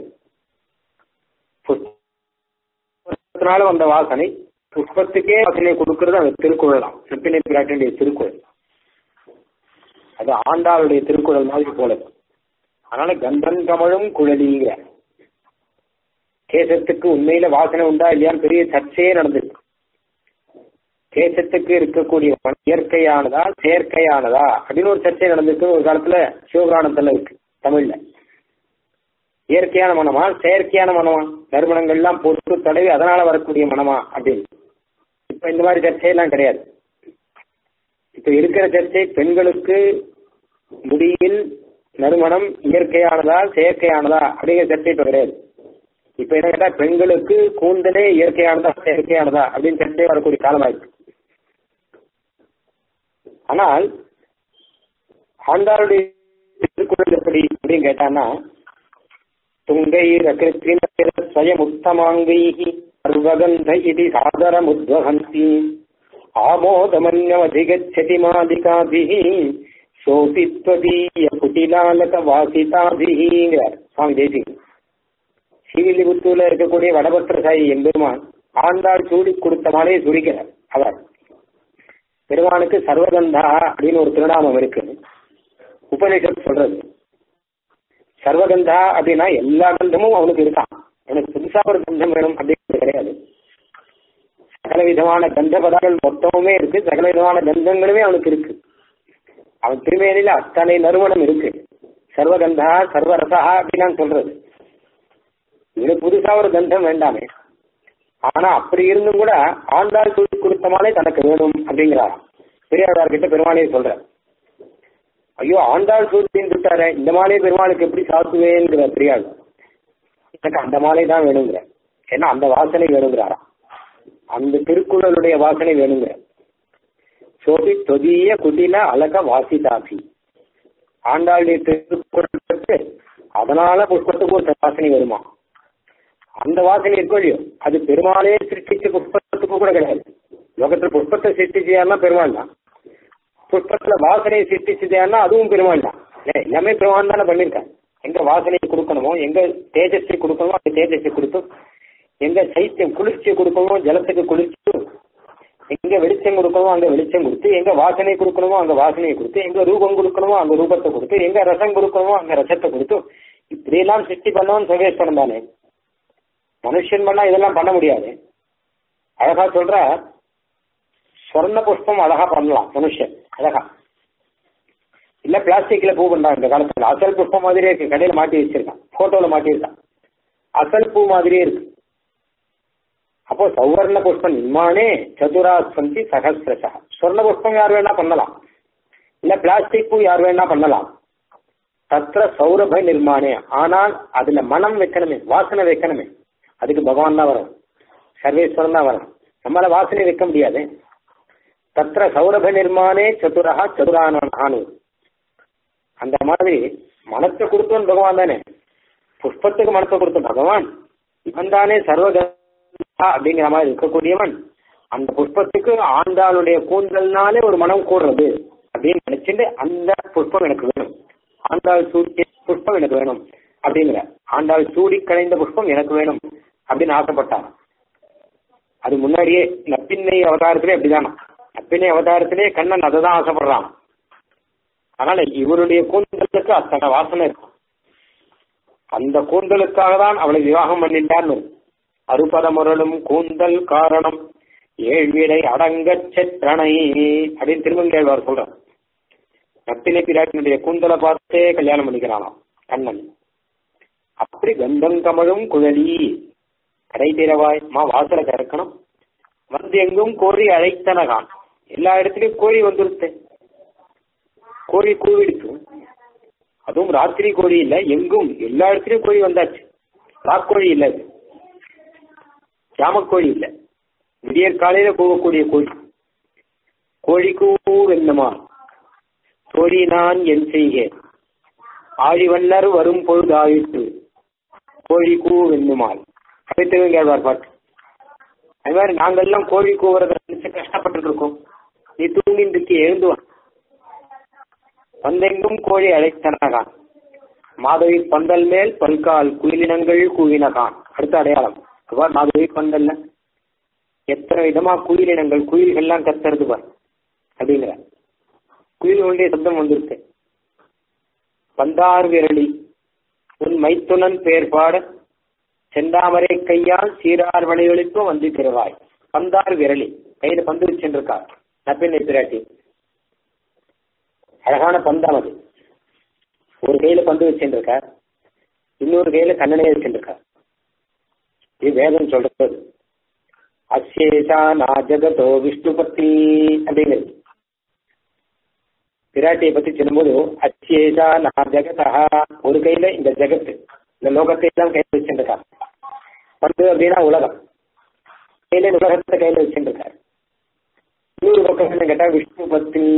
புஷ்பத்தினால வந்த வாசனை புஷ்பத்துக்கே வாசனை கொடுக்கறது அந்த திருக்குறள் தான் நப்பின்னை பிராட்டியுடைய திருக்குறள் அது ஆண்டாளுடைய திருக்குறள் மாதிரி போல அதனால கந்தன் கமழும் குழலிங்கிற கேசத்துக்கு உண்மையில வாசனை உண்டா இல்லையான்னு பெரிய சர்ச்சையே நடந்திருக்கு கேசத்துக்கு இருக்கக்கூடிய இயற்கையானதா செயற்கையானதா அப்படின்னு ஒரு சர்ச்சை நடந்திருக்கு ஒரு காலத்துல சிவபுராணத்துல இருக்கு தமிழ்ல இயற்கையான மனமா செயற்கையான மனமா நறுமணங்கள்லாம் போட்டு தடவி அதனால வரக்கூடிய மனமா அப்படின்னு இப்ப இந்த மாதிரி சர்ச்சையெல்லாம் கிடையாது இப்ப இருக்கிற சர்ச்சை பெண்களுக்கு முடியில் நறுமணம் இயற்கையானதா செயற்கையானதா அப்படிங்கிற சர்ச்சை இப்ப கிடையாது இப்ப என்ன கேட்டா பெண்களுக்கு கூந்தலே இயற்கையானதா செயற்கையானதா அப்படின்னு சர்ச்சை வரக்கூடிய காலமாயிருக்கு ஆனால் ஆண்டாருடைய திருக்குறள் எப்படி அப்படின்னு கேட்டான்னா துங்கை ரகிருத்திமயம் உத்தமாங்கை சர்வகந்த இது சாதரமுத்வகந்தி ஆமோதமன்யமதிகச்சதி மாதிகாபிः சோபித்வதீய குட்டிலாலக வாசிதாபிங்கிறார் சுவாமி தேசிகன் ஸ்ரீவில்லிபுத்தூர்ல இருக்கக்கூடிய வடபத்திர சாயி எம்பெருமான் ஆண்டாள் சூடி கொடுத்த மாலையை சுடிக்கிறார் அவர் பெருமானுக்கு சர்வகந்தா அப்படின்னு ஒரு திருநாமம் இருக்கு உபநிஷத் சொல்றது சர்வகந்தா அப்படின்னா எல்லா கந்தமும் அவனுக்கு இருக்கான் எனக்கு புதுசா ஒரு கந்தம் வேணும் அப்படிங்கிறது கிடையாது சகல விதமான கந்த பதார்த்தங்கள் மொத்தமுமே இருக்கு சகல விதமான கந்தங்களுமே அவனுக்கு இருக்கு அவன் திருமேனில அத்தனை நறுமணம் இருக்கு சர்வகந்தா சர்வரசா அப்படின்னு சொல்றது இவனுக்கு புதுசா ஒரு கந்தம் வேண்டாமே ஆனா அப்படி இருந்தும் கூட ஆண்டாள் சொல்லி கொடுத்த மாலை தனக்கு வேணும் அப்படிங்கிறாராம் பெரியாழ்வார் கிட்ட பெருமாளையே சொல்ற ஐயோ ஆண்டாள் சூழ்ச்சின்னு விட்டாரு இந்த மாலையை பெருமாளுக்கு எப்படி சாத்துவேங்கிற பெரியாள் எனக்கு அந்த மாலை தான் வேணுங்கிற ஏன்னா அந்த வாசனை வேணுங்கிறாராம் அந்த திருக்குறளுடைய வாசனை வேணுங்கிற சோபி தொதிய குடில அழக வாசிதாபி ஆண்டாளுடைய திருக்குறளுக்கு அதனால புஷ்பத்துக்கு ஒரு வாசனை வருமா அந்த வாசனை இருக்கோ இல்லையோ அது பெருமாளே சிருஷ்டிச்ச புஷ்பத்துக்கு கூட கிடையாது லோகத்துல புஷ்பத்தை சிருஷ்டிச்சியாருன்னா பெருமாள் தான் புஷ்பத்துல வாசனையை சிருஷ்டிச்சதையாருன்னா அதுவும் பெருமாள் தான் எல்லாமே பெருமாள் தானே பண்ணிருக்காங்க எங்க வாசனையை கொடுக்கணுமோ எங்க தேஜஸை கொடுக்கணுமோ அந்த தேஜஸை கொடுத்தும் எங்க சைத்தியம் குளிர்ச்சியை கொடுக்கணுமோ ஜலத்துக்கு குளிர்ச்சியும் எங்க வெளிச்சம் கொடுக்கணுமோ அங்க வெளிச்சம் கொடுத்து எங்க வாசனை கொடுக்கணுமோ அங்க வாசனையை கொடுத்து எங்க ரூபம் கொடுக்கணுமோ அங்க ரூபத்தை கொடுத்து எங்க ரசம் கொடுக்கணுமோ அங்க ரசத்தை கொடுத்து இப்படியெல்லாம் சிருஷ்டி பண்ணவன் சர்வேஸ்வரன் தானே மனுஷன் பண்ணா இதெல்லாம் பண்ண முடியாது அழகா சொல்ற சொர்ண புஷ்பம் அழகா பண்ணலாம் மனுஷன் அழகா இல்ல பிளாஸ்டிக்ல பூ பண்றான் இந்த காலத்துல அசல் புஷ்பம் மாதிரியே இருக்கு கடையில மாட்டி வச்சிருக்கான் போட்டோல மாட்டியிருக்கான் அசல் பூ மாதிரியே இருக்கு அப்போ சௌவர்ண புஷ்பம் நிர்மாணே சதுரா சந்தி சகசிரசா சொர்ண புஷ்பம் யார் வேணா பண்ணலாம் இல்ல பிளாஸ்டிக் பூ யார் வேணா பண்ணலாம் தத்திர சௌரப நிர்மாணே ஆனால் அதுல மனம் வைக்கணுமே வாசனை வைக்கணுமே அதுக்கு பகவான் தான் வரும் சர்வேஸ்வரன் தான் வரும் நம்மளால வாசனை வைக்க முடியாது தத்திர சௌரப நிர்மாணே சதுரா சதுரானு அந்த மாதிரி மனத்தை கொடுத்தவன் பகவான் தானே புஷ்பத்துக்கு மனத்தை கொடுத்த பகவான் இவன் தானே சர்வகா அப்படிங்கிற மாதிரி இருக்கக்கூடியவன் அந்த புஷ்பத்துக்கு ஆண்டாளுடைய கூந்தல்னாலே ஒரு மனம் கூடுறது அப்படின்னு நினைச்சுட்டு அந்த புஷ்பம் எனக்கு வேணும் ஆண்டாள் சூடிய புஷ்பம் எனக்கு வேணும் அப்படிங்கிற ஆண்டாள் சூடி கலைந்த புஷ்பம் எனக்கு வேணும் அப்படின்னு ஆசைப்பட்டான் அது முன்னாடியே நப்பின்னை அவதாரத்திலே அப்படிதானா அப்பினை அவதாரத்திலே கண்ணன் அதை தான் ஆசைப்படுறான் அதனால இவருடைய கூந்தலுக்கு அத்தனை வாசனை இருக்கும் அந்த கூந்தலுக்காக தான் அவளை விவாகம் பண்ணிட்டான்னு அறுபத முரளும் கூந்தல் காரணம் ஏழ்விடை அடங்கச் செற்றனை அப்படின்னு திருமங்கேழ்வார் சொல்றார் நத்தினை பிராட்டினுடைய கூந்தலை பார்த்தே கல்யாணம் பண்ணிக்கிறானாம் கண்ணன் அப்படி கந்தம் கமழும் குழலி கடை திறவாய் மா வாசல திறக்கணும் வந்து எங்கும் கோழி அழைத்தனகான் எல்லா இடத்துலயும் கோழி வந்துருத்து கோழி கூவிடுத்து அதுவும் ராத்திரி கோழி இல்ல எங்கும் எல்லா இடத்துலயும் கோழி வந்தாச்சு ராக்கோழி இல்ல அது ஜாமக்கோழி இல்ல விடியற் காலையில கூவக்கூடிய கோழி கோழி கூவென்னமா தோழி நான் என் செய்கேன் ஆழிவண்ணர் வரும் பொழுதாயிற்று கோழி கூவென்னுமால் கவித்தவங்க கேள்வார் பாட்டு அது மாதிரி நாங்கெல்லாம் கோழி கூவுறத நினைச்சு கஷ்டப்பட்டு இருக்கோம் நீ தூங்கிட்டு இருக்கி எழுந்து வா பந்தெங்கும் கோழி அழைத்தனகான் மாதவி பந்தல் மேல் பல்கால் குயிலினங்கள் கூவினகான் அடுத்த அடையாளம் பார் மாதவி பந்தல்ல எத்தனை விதமா குயிலினங்கள் குயில்கள்லாம் கத்துறது பார் அப்படிங்கிற குயிலுடைய சப்தம் வந்திருக்கு பந்தார் விரலி உன் மைத்துனன் பேர் பாட செந்தாமரை கையால் சீரார் வளையொலிப்பும் வந்து திருவாய் பந்தார் விரலி கையில பந்து வச்சுருக்கார் நப்பினை பிராட்டி அழகான பந்தம் அது ஒரு கையில பந்து வச்சுருக்கார் இன்னொரு கையில கண்ணனே வச்சுருக்கார் இது வேதம் சொல்றது அசேஷா நா ஜகதோ விஷ்ணு பத்தி அப்படிங்கிறது பிராட்டியை பத்தி சொல்லும்போது அச்சேஷா நா ஜெகதா ஒரு கையில இந்த ஜெகத்து இந்த லோகத்தை எல்லாம் கையில வச்சுருக்கார் பந்து அப்படின்னா உலகம் கையில இந்த உலகத்தை கையில வச்சுருக்கார் இன்னொரு பக்கம் என்ன கேட்டா விஷ்ணு பத்னி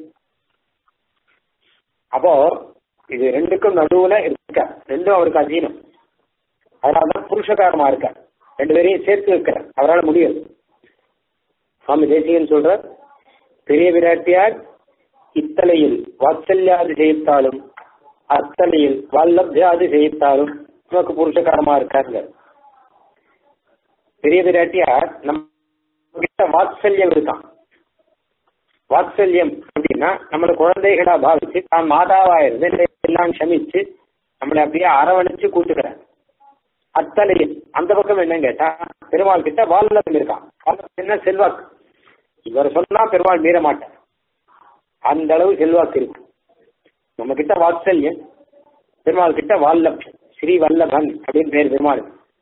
அப்போ இது ரெண்டுக்கும் நடுவுல இருக்க ரெண்டும் அவருக்கு அதீனம் அதனாலதான் புருஷகாரமா இருக்க ரெண்டு பேரையும் சேர்த்து வைக்கிறார் அவரால் முடியும் சுவாமி தேசிகன் சொல்ற பெரிய விராட்டியார் இத்தலையில் வாத்சல்யாது செய்தாலும் அத்தலையில் வல்லபியாது செய்தாலும் நமக்கு புருஷகாரமா இருக்காருங்க பெரிய விராட்டியார் நம்ம கிட்ட வாத்சல்யம் இருக்கான் வாத்சல்யம் அப்படின்னா நம்மள குழந்தைகளா பாவிச்சு தான் மாதாவா இருந்து எல்லாம் க்ஷமிச்சு நம்மளை அப்படியே அரவணைச்சு கூட்டுக்கிறார் அத்தலையில் அந்த பக்கம் என்னன்னு கேட்டா பெருமாள் கிட்ட வால்லபம் இருக்கான் வால்லபம் என்ன செல்வாக்கு இவர் சொன்னா பெருமாள் மீற மாட்டார் அந்த அளவு செல்வாக்கு இருக்கு நம்ம கிட்ட வாத்சல்யம் பெருமாள் கிட்ட வால்லபம் ஸ்ரீ வல்லபன் அப்படின்னு பேர் பெருமாள்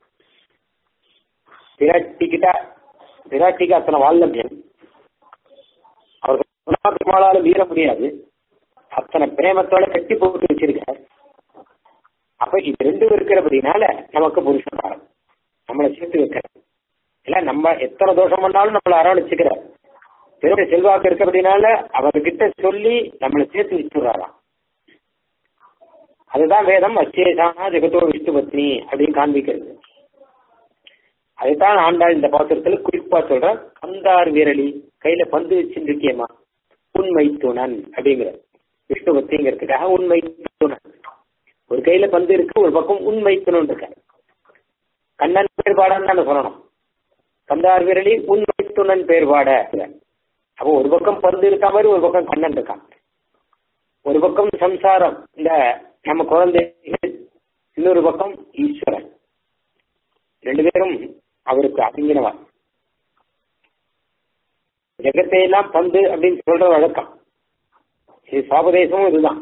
விராட்டி கிட்ட விராட்டிக்கு அத்தனை வால்லபியம் அவர் சொன்னா பெருமாளால மீற முடியாது அத்தனை பிரேமத்தோட கட்டி போட்டு வச்சிருக்கார் அப்ப இது ரெண்டும் இருக்கிறபடினால நமக்கு புருஷகாரம் நம்மளை சேர்த்து வைக்கிறார் இல்ல நம்ம எத்தனை தோஷம் பண்ணாலும் நம்மளை அரவணைச்சுக்கிறார் பெருமை செல்வாக்கு இருக்கிறபடினால அவர்கிட்ட சொல்லி நம்மளை சேர்த்து வச்சுடுறாராம் அதுதான் வேதம் அச்சேசானா ஜெகதோ விஷ்ணு பத்னி அப்படின்னு காண்பிக்கிறது அதுதான் ஆண்டாள் இந்த பாத்திரத்துல குறிப்பா சொல்ற பந்தார் விரலி கையில பந்து வச்சுருக்கியம்மா உண்மை துணன் அப்படிங்கிற விஷ்ணு பக்திங்கிறதுக்காக உண்மை துணன் ஒரு கையில பந்து இருக்கு ஒரு பக்கம் உண்மை துணன் இருக்க கண்ணன் பேர் பாடான்னு தானே சொல்லணும் பந்தார் விரலி உண்மை துணன் பேர் பாட அப்போ ஒரு பக்கம் பந்து இருக்கா மாதிரி ஒரு பக்கம் கண்ணன் இருக்கான் ஒரு பக்கம் சம்சாரம் இந்த நம்ம குழந்தை இன்னொரு பக்கம் ஈஸ்வரன் ரெண்டு பேரும் அவருக்கு அடங்கினவா ஜெகத்தை எல்லாம் பந்து அப்படின்னு சொல்ற வழக்கம் இது சாபதேசமும் இதுதான்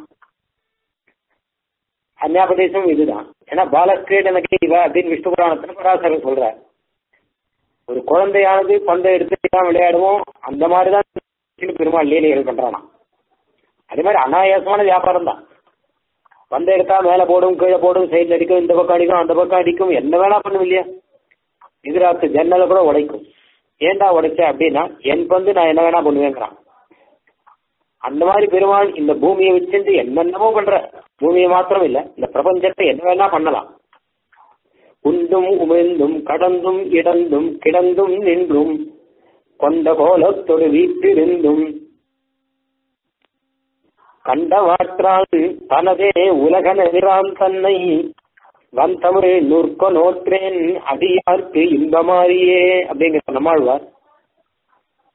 அந்யாபதேசமும் இதுதான் ஏன்னா பாலக்கிரீடனகை இவ அப்படின்னு விஷ்ணு புராணத்துல பராசரர் சொல்ற ஒரு குழந்தையானது பந்தை எடுத்து தான் விளையாடுவோம் அந்த மாதிரிதான் பெருமாள் லீலைகள் பண்றானா அதே மாதிரி அனாயாசமான வியாபாரம் தான் பந்தை எடுத்தா மேல போடும் கீழே போடும் சைட்ல அடிக்கும் இந்த பக்கம் அடிக்கும் அந்த பக்கம் அடிக்கும் என்ன வேணா பண்ணும் இல்லையா எதிராத்து ஜன்னலை கூட உடைக்கும் ஏன்டா உடைச்ச அப்படின்னா என் பந்து நான் என்ன வேணா பண்ணுவேங்கிறான் அந்த மாதிரி பெருமாள் இந்த பூமியை வச்சிருந்து என்னென்னமோ பண்ற பூமியை மாத்திரம் இல்ல இந்த பிரபஞ்சத்தை என்ன வேணா பண்ணலாம் உண்டும் உமிழ்ந்தும் கடந்தும் இடந்தும் கிடந்தும் நின்றும் கொண்ட கோலத்தொடு வீட்டிருந்தும் கண்டவாற்றால் தனதே உலக நிறான் தன்னை வந்தமிழ் நூற்க நோற்றேன் அடியார்க்கு இன்பமாரியே அப்படிங்கிற நம்மாழ்வார்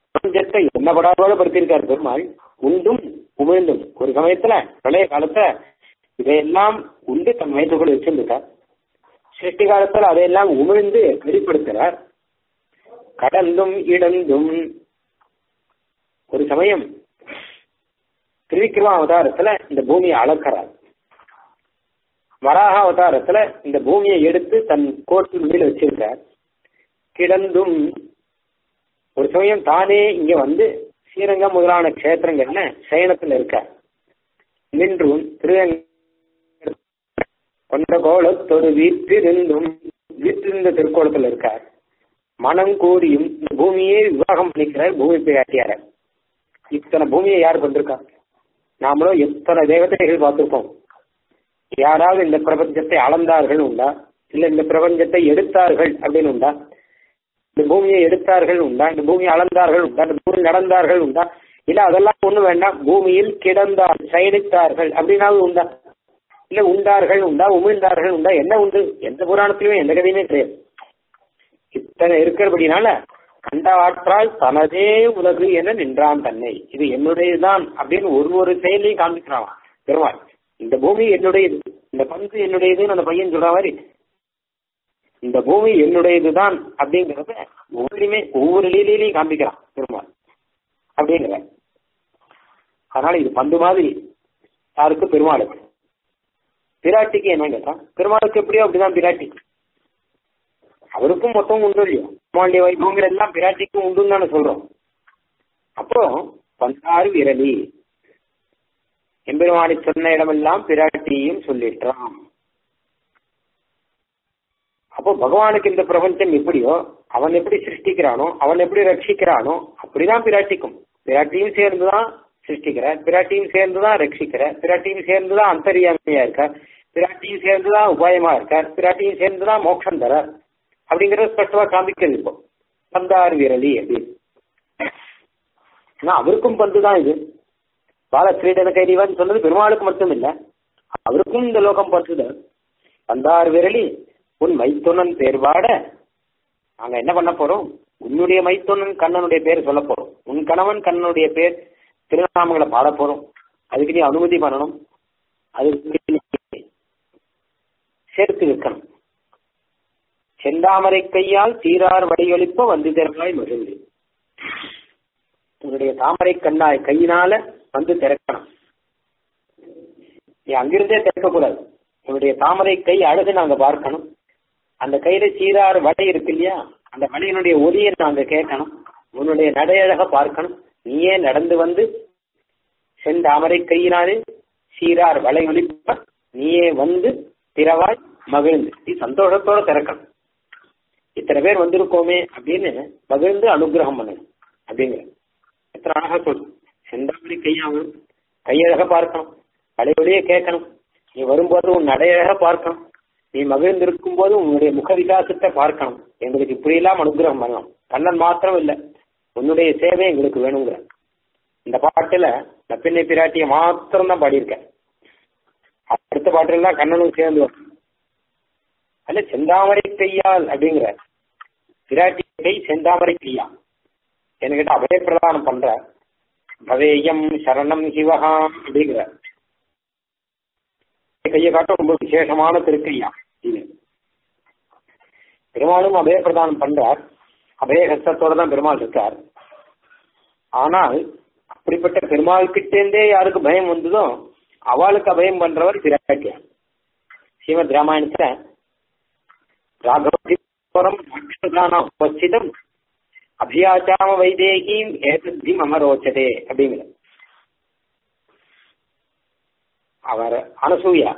பிரபஞ்சத்தை என்ன படாதோட படுத்திருக்கார் பெருமாள் உண்டும் உமிழ்ந்தும் ஒரு சமயத்துல பழைய காலத்துல இதையெல்லாம் உண்டு தன் வயிற்றுக்குள்ள வச்சிருந்துட்டார் சிருஷ்டி காலத்துல அதையெல்லாம் உமிழ்ந்து வெளிப்படுத்துறார் கடந்தும் இடந்தும் ஒரு சமயம் திரிவிக்ரம அவதாரத்துல இந்த பூமியை அளக்கிறார் வராக அவதாரத்துல இந்த பூமியை எடுத்து தன் கோட்டின் மேல வச்சிருக்கார் கிடந்தும் ஒரு சமயம் தானே இங்க வந்து ஸ்ரீரங்கம் முதலான கஷேத்திரங்கள்ல சயனத்துல இருக்கார் நின்றும் திருவங்க கொண்ட கோலத்தொரு வீற்றிருந்தும் வீற்றிருந்த திருக்கோலத்துல இருக்கார் மனம் கூடியும் இந்த பூமியே விவாகம் பண்ணிக்கிறார் பூமி பிராட்டியார இத்தனை பூமியை யார் கொண்டிருக்கா நாமளும் எத்தனை தேவதைகள் பார்த்திருக்கோம் யாராவது இந்த பிரபஞ்சத்தை அளந்தார்கள் உண்டா இல்ல இந்த பிரபஞ்சத்தை எடுத்தார்கள் அப்படின்னு உண்டா இந்த பூமியை எடுத்தார்கள் உண்டா இந்த பூமியை அளந்தார்கள் உண்டா இந்த பூமி நடந்தார்கள் உண்டா இல்ல அதெல்லாம் ஒண்ணு வேண்டாம் பூமியில் கிடந்தார் சயனித்தார்கள் அப்படின்னாவது உண்டா இல்ல உண்டார்கள் உண்டா உமிழ்ந்தார்கள் உண்டா என்ன உண்டு எந்த புராணத்திலுமே எந்த கதையுமே கிடையாது இத்தனை இருக்கிறபடினால கண்ட ஆற்றால் தனதே உலகு என நின்றான் தன்னை இது என்னுடையதுதான் அப்படின்னு ஒரு ஒரு செயலையும் காண்பிக்கிறான் பெருமாள் இந்த பூமி என்னுடையது இந்த பந்து என்னுடையதுன்னு அந்த பையன் சொல்ற மாதிரி இந்த பூமி என்னுடையதுதான் அப்படிங்கறத ஒவ்வொருமே ஒவ்வொரு லீலையிலையும் காண்பிக்கிறான் பெருமாள் அப்படிங்கிற அதனால இது பந்து மாதிரி யாருக்கு பெருமாளுக்கு பிராட்டிக்கு என்ன கேட்டா பெருமாளுக்கு எப்படியோ அப்படிதான் பிராட்டி அவருக்கும் மொத்தம் உண்டு இல்லையோ பெருமாளுடைய வைபவங்கள் எல்லாம் பிராட்டிக்கும் உண்டுன்னு தானே சொல்றோம் அப்போ பந்தாறு விரலி எம்பெருமானை சொன்ன இடமெல்லாம் பிராட்டியும் சொல்லிட்டான் அப்போ பகவானுக்கு இந்த பிரபஞ்சம் எப்படியோ அவன் எப்படி சிருஷ்டிக்கிறானோ அவன் எப்படி ரட்சிக்கிறானோ அப்படிதான் பிராட்டிக்கும் பிராட்டியும் சேர்ந்துதான் சிருஷ்டிக்கிறார் பிராட்டியும் சேர்ந்துதான் ரட்சிக்கிறார் பிராட்டியும் சேர்ந்துதான் அந்தரியாமையா இருக்கார் பிராட்டியும் சேர்ந்துதான் உபாயமா இருக்கார் பிராட்டியும் சேர்ந்துதான் மோட்சம் தரார் அப்படிங்கறத ஸ்பஷ்டமா காமிக்கிறது இப்போ பந்தார் விரலி அப்படின்னு ஆனா அவருக்கும் பந்து தான் இது பால கிரீடன கைதிவான்னு சொன்னது பெருமாளுக்கு மட்டும் இல்ல அவருக்கும் இந்த லோகம் பந்துதான் பந்தார் விரலி உன் மைத்துனன் பேர்பாட நாங்க என்ன பண்ண போறோம் உன்னுடைய மைத்துனன் கண்ணனுடைய பேர் சொல்ல போறோம் உன் கணவன் கண்ணனுடைய பேர் திருநாமங்களை பாட போறோம் அதுக்கு நீ அனுமதி பண்ணணும் அதுக்கு நீ சேர்த்து வைக்கணும் செந்தாமரை கையால் சீரார் வடிவளிப்ப வந்து திறனாய் மகிழ்ந்து உன்னுடைய தாமரை கண்ணாய் கையினால வந்து திறக்கணும் நீ அங்கிருந்தே திறக்கக்கூடாது உன்னுடைய தாமரை கை அழகு நாங்க பார்க்கணும் அந்த கையில சீரார் வடை இருக்கு இல்லையா அந்த வடையினுடைய ஒலியை நாங்க கேட்கணும் உன்னுடைய நடையழக பார்க்கணும் நீயே நடந்து வந்து செந்தாமரை கையினாலே சீரார் வளை ஒலிப்ப நீயே வந்து திறவாய் மகிழ்ந்து நீ சந்தோஷத்தோட திறக்கணும் இத்தனை பேர் வந்திருக்கோமே அப்படின்னு மகிழ்ந்து அனுகிரகம் பண்ணணும் அப்படிங்கிற எத்தனை அழகா சொல்லு செந்தாமரை கையாகணும் கையழக பார்க்கணும் வளைவழியே கேட்கணும் நீ வரும்போது உன் நடையழக பார்க்கணும் நீ மகிழ்ந்திருக்கும் போது உன்னுடைய முக விகாசத்தை பார்க்கணும் எங்களுக்கு இப்படியெல்லாம் அனுகிரகம் பண்ணலாம் கண்ணன் மாத்திரம் இல்ல உன்னுடைய சேவை எங்களுக்கு வேணுங்கிற இந்த பாட்டுல நப்பிண்ணை பிராட்டிய மாத்திரம் தான் பாடியிருக்கேன் அடுத்த பாட்டுல தான் கண்ணனும் சேர்ந்து வரும் அல்ல செந்தாமரை கையால் அப்படிங்கிற பிராட்டி கை செந்தாமரை கையா என்கிட்ட அபய பிரதானம் பண்ற பவேயம் சரணம் சிவகா அப்படிங்கிற கையை காட்ட ரொம்ப விசேஷமான திருக்கையா இது பெருமாளும் அபய பிரதானம் பண்றார் அபய ஹஸ்தத்தோட தான் பெருமாள் இருக்கார் ஆனால் அப்படிப்பட்ட பெருமாள் கிட்டேந்தே யாருக்கு பயம் வந்ததோ அவளுக்கு அபயம் பண்றவர் பிராட்டியார் ஸ்ரீமத் ராமாயணத்துல ராகவரம் அக்ஷதான உபஸ்திதம் அபியாச்சாம வைதேகியும் ஏதத்தி மமரோச்சதே அப்படிங்கிற அவர் அனசூயா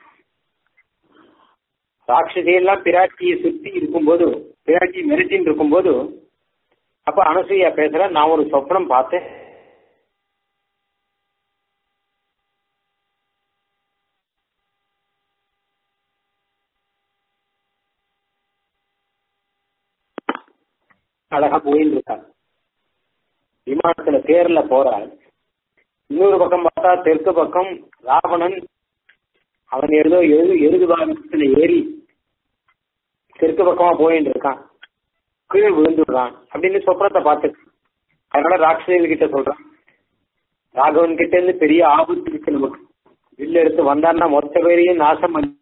ராட்சசியெல்லாம் பிராட்டியை சுத்தி இருக்கும்போது பிராட்டி மிரட்டின்னு இருக்கும்போது அப்ப அனசூயா பேசுற நான் ஒரு சொப்னம் பார்த்தேன் அழகா போயின்னு இருக்கார் விமானத்துல தேர்ல போறாள் இன்னொரு பக்கம் பார்த்தா தெற்கு பக்கம் ராவணன் அவன் ஏதோ எழுது எழுது வாகனத்துல ஏறி தெற்கு பக்கமா போயின்னு இருக்கான் கீழே விழுந்துடுறான் அப்படின்னு சொப்னத்தை பார்த்து அதனால ராட்சசிகள் கிட்ட சொல்றான் ராகவன் கிட்ட இருந்து பெரிய ஆபத்து இருக்கு நமக்கு வில்லு எடுத்து வந்தான்னா மொத்த பேரையும் நாசம் பண்ணி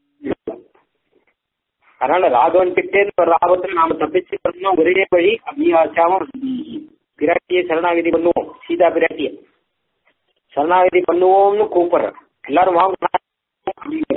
அதனால ராகவன் கிட்டே இருந்து வர்ற ஆபத்துல நாம தப்பிச்சு வரணும் ஒரே வழி அபியாச்சாமம் பிராட்டியை சரணாகதி பண்ணுவோம் சீதா பிராட்டிய சரணாகதி பண்ணுவோம்னு கூப்பிடுறேன் எல்லாரும் வாங்க அப்படிங்கிற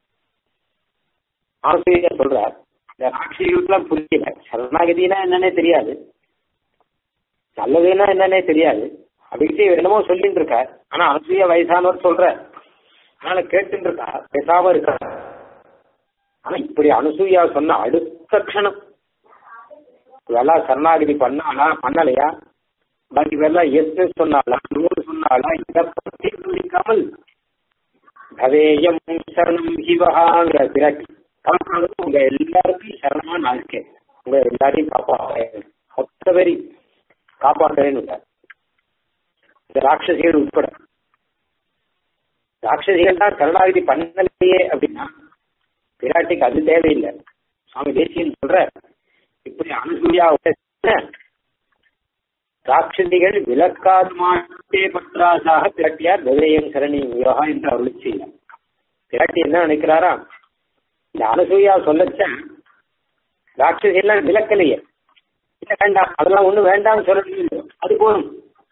ஆசிரியர் சொல்றார் இந்த ராட்சிகளுக்கெல்லாம் புரியல சரணாகதினா என்னன்னே தெரியாது நல்லதுன்னா என்னன்னே தெரியாது அப்படின்ட்டு இவர் என்னமோ சொல்லிட்டு இருக்கார் ஆனா அனுசூய வயசானவர் சொல்ற அதனால கேட்டுட்டு இருக்கா பேசாம இருக்கா ஆனா இப்படி அனுசூயா சொன்ன அடுத்த க்ஷணம் இதெல்லாம் சரணாகதி பண்ணாலா பண்ணலையா பாக்கி இதெல்லாம் எஸ் சொன்னாலா நூறு சொன்னாலா இதை பத்தி சொல்லிக்காமல் பவேயம் சரணம் சிவகாங்கிற பிராட்டி கவலைப்படாத உங்க எல்லாருக்கும் சரணமா நான் இருக்கேன் உங்க எல்லாரையும் காப்பாற்றுறேன் மொத்த பேரி காப்பாற்றுறேன்னு இந்த ராட்சசிகள் உட்பட ராட்சசிகள் தான் கருணாநிதி பண்ணலையே அப்படின்னா பிராட்டிக்கு அது தேவையில்லை சுவாமி தேசியன் சொல்ற இப்படி அனுசூயா ராட்சசிகள் விளக்காது மாட்டே பற்றாசாக பிராட்டியார் கதையம் சரணி யோகா என்று அருளி செய்யலாம் பிராட்டி என்ன நினைக்கிறாரா இந்த அனுசூயா சொல்லச்ச ராட்சசி எல்லாம் விளக்கலையே இல்ல வேண்டாம் அதெல்லாம் ஒண்ணும் வேண்டாம்னு சொல்லணும் அது போதும்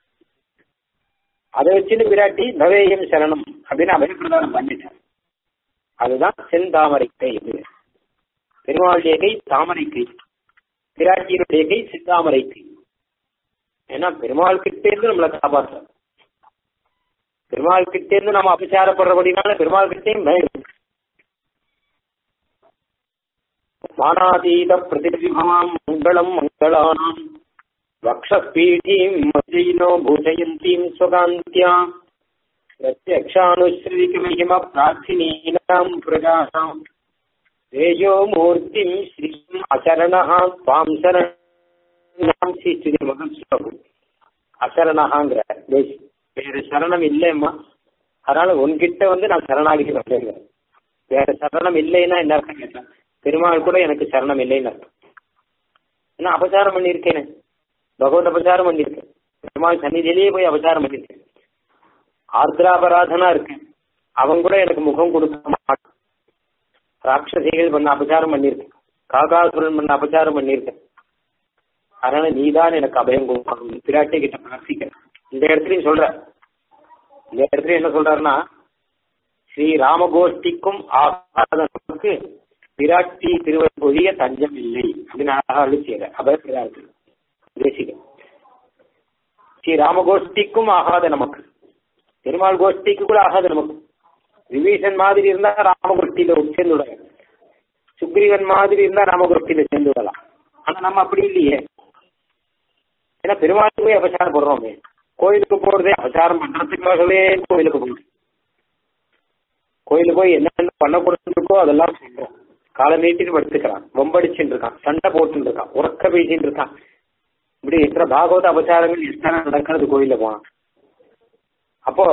அதை வச்சுன்னு பிராட்டி பவேயம் சரணம் அப்படின்னு அபயப்பிரதானம் பண்ணிட்டார் அதுதான் செந்தாமரை கை இது பெருமாளுடைய கை தாமரை கை பிராட்டியினுடைய கை சிந்தாமரை கை ஏன்னா பெருமாள் கிட்டே இருந்து நம்மளை காப்பாற்ற பெருமாள் கிட்டே இருந்து நம்ம அபச்சாரப்படுறபடினால பெருமாள் கிட்டேயும் பயம் மானாதீத பிரதிபிபமாம் மங்களம் மங்களானாம் வக்ஷபீடீம் மஜயினோ பூஜயந்தீம் சுகாந்தியா பிரத்யக்ஷானுஸ்ரீகமகிம பிரார்த்தினீனாம் பிரஜாசாம் தேஜோ மூர்த்திம் ஸ்ரீம் அசரணஹா துவாம் சரணம் ஸ்ரீ ஸ்ரீ மகன் ஸ்லோகம் அசரணஹாங்கிற தேசி வேற சரணம் இல்லைம்மா அதனால உன்கிட்ட வந்து நான் சரணாகிட்டு வந்தேங்க வேற சரணம் இல்லைன்னா என்ன அர்த்தம் கேட்டேன் பெருமாள் கூட எனக்கு சரணம் இல்லைன்னு அர்த்தம் என்ன அபச்சாரம் பண்ணியிருக்கேனே பகவத் அபச்சாரம் பண்ணியிருக்கேன் பெருமாள் சன்னிதியிலேயே போய் அபச்சாரம் பண்ணியிருக்கேன் ஆர்திராபராதனா இருக்கேன் அவன் கூட எனக்கு முகம் கொடுக்க மாட்டான் ராட்சசிகள் பண்ண அபச்சாரம் பண்ணியிருக்கேன் காகாசுரன் பண்ண அபச்சாரம் பண்ணியிருக்கேன் அதனால நீதான் எனக்கு அபயம் கொடுக்கணும் பிராட்டி கிட்ட பிரார்த்திக்கிறேன் இந்த இடத்துலயும் சொல்ற இந்த இடத்துல என்ன சொல்றாருன்னா ஸ்ரீ ராமகோஷ்டிக்கும் ஆகாதனுக்கு பிராட்டி திருவொழிய தஞ்சம் இல்லை அப்படின்னு அழகா அழிச்சியற அபயப்பிரா இருக்கு தேசிக ஸ்ரீ ராமகோஷ்டிக்கும் ஆகாத நமக்கு பெருமாள் கோஷ்டிக்கு கூட ஆகாது நமக்கு விபீஷன் மாதிரி இருந்தா ராமகோஷ்டியில சேர்ந்து விடலாம் சுக்ரீவன் மாதிரி இருந்தா ராமகோஷ்டியில சேர்ந்து விடலாம் ஆனா நம்ம அப்படி இல்லையே ஏன்னா பெருமாளுக்கு போய் அபசாரம் போடுறோமே கோயிலுக்கு போறதே அபசாரம் பண்றதுக்காகவே கோயிலுக்கு போகுது கோயிலுக்கு போய் என்னென்ன பண்ணக்கூடாதுக்கோ அதெல்லாம் சொல்றோம் காலை நீட்டிட்டு படுத்துக்கிறான் வம்படிச்சுட்டு இருக்கான் சண்டை போட்டுட்டு இருக்கான் உறக்க பேசிட்டு இருக்கான் இப்படி எத்தனை பாகவத அபசாரங்கள் எத்தனை நடக்கிறது கோயில்ல போனான் அப்போ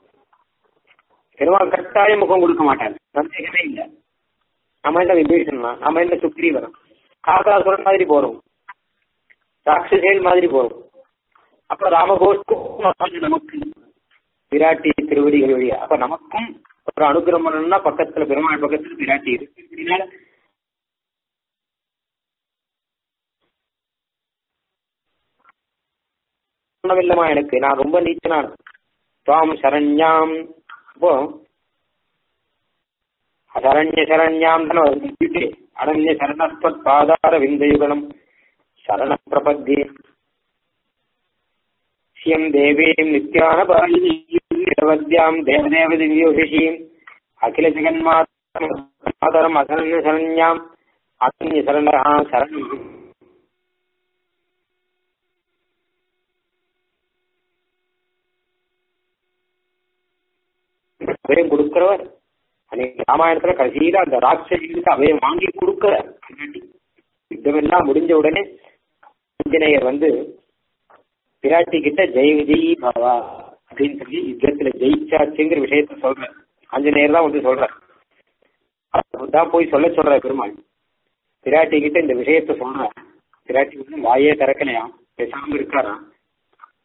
பெருமாள் கட்டாய முகம் கொடுக்க மாட்டாங்க சந்தேகமே இல்லை நம்ம என்ன விபீஷன் நம்ம என்ன சுக்ரீவனம் காகாசுரன் மாதிரி போறோம் ராட்சசேல் மாதிரி போறோம் அப்ப ராமகோஷ்டும் நமக்கு விராட்டி திருவடிகள் வழியா அப்ப நமக்கும் ஒரு அனுகிரகம் பண்ணணும்னா பக்கத்துல பெருமாள் பக்கத்துல விராட்டி இருக்கு இதனால இல்லமா எனக்கு நான் ரொம்ப நீச்சனான துவாம் சரண்யாம் அப்போ அசரண்ய சரண்யாம் தானே வருது அனன்ய சரணஸ்பத் பாதார விந்தயுகனம் சரண பிரபத்தி ஸ்யம் தேவீம் நித்யானபாயினிவத்யாம் தேவதேவ திவ்யோஷீம் அகில ஜெகன்மாதரம் அசரண்ய சரண்யாம் அனன்ய சரணா சரணம் அபயம் கொடுக்கிறவர் அன்னைக்கு ராமாயணத்துல கடைசியில அந்த ராட்சசிகளுக்கு அபயம் வாங்கி கொடுக்கிற யுத்தமெல்லாம் முடிஞ்ச உடனே ஆஞ்சநேயர் வந்து பிராட்டி கிட்ட ஜெய விஜயி பவா அப்படின்னு சொல்லி யுத்தத்துல ஜெயிச்சாச்சுங்கிற விஷயத்த சொல்ற ஆஞ்சநேயர் தான் வந்து சொல்ற தான் போய் சொல்ல சொல்ற பெருமாள் பிராட்டி கிட்ட இந்த விஷயத்த சொல்ற பிராட்டி வந்து வாயே திறக்கலையாம் பேசாம இருக்காராம்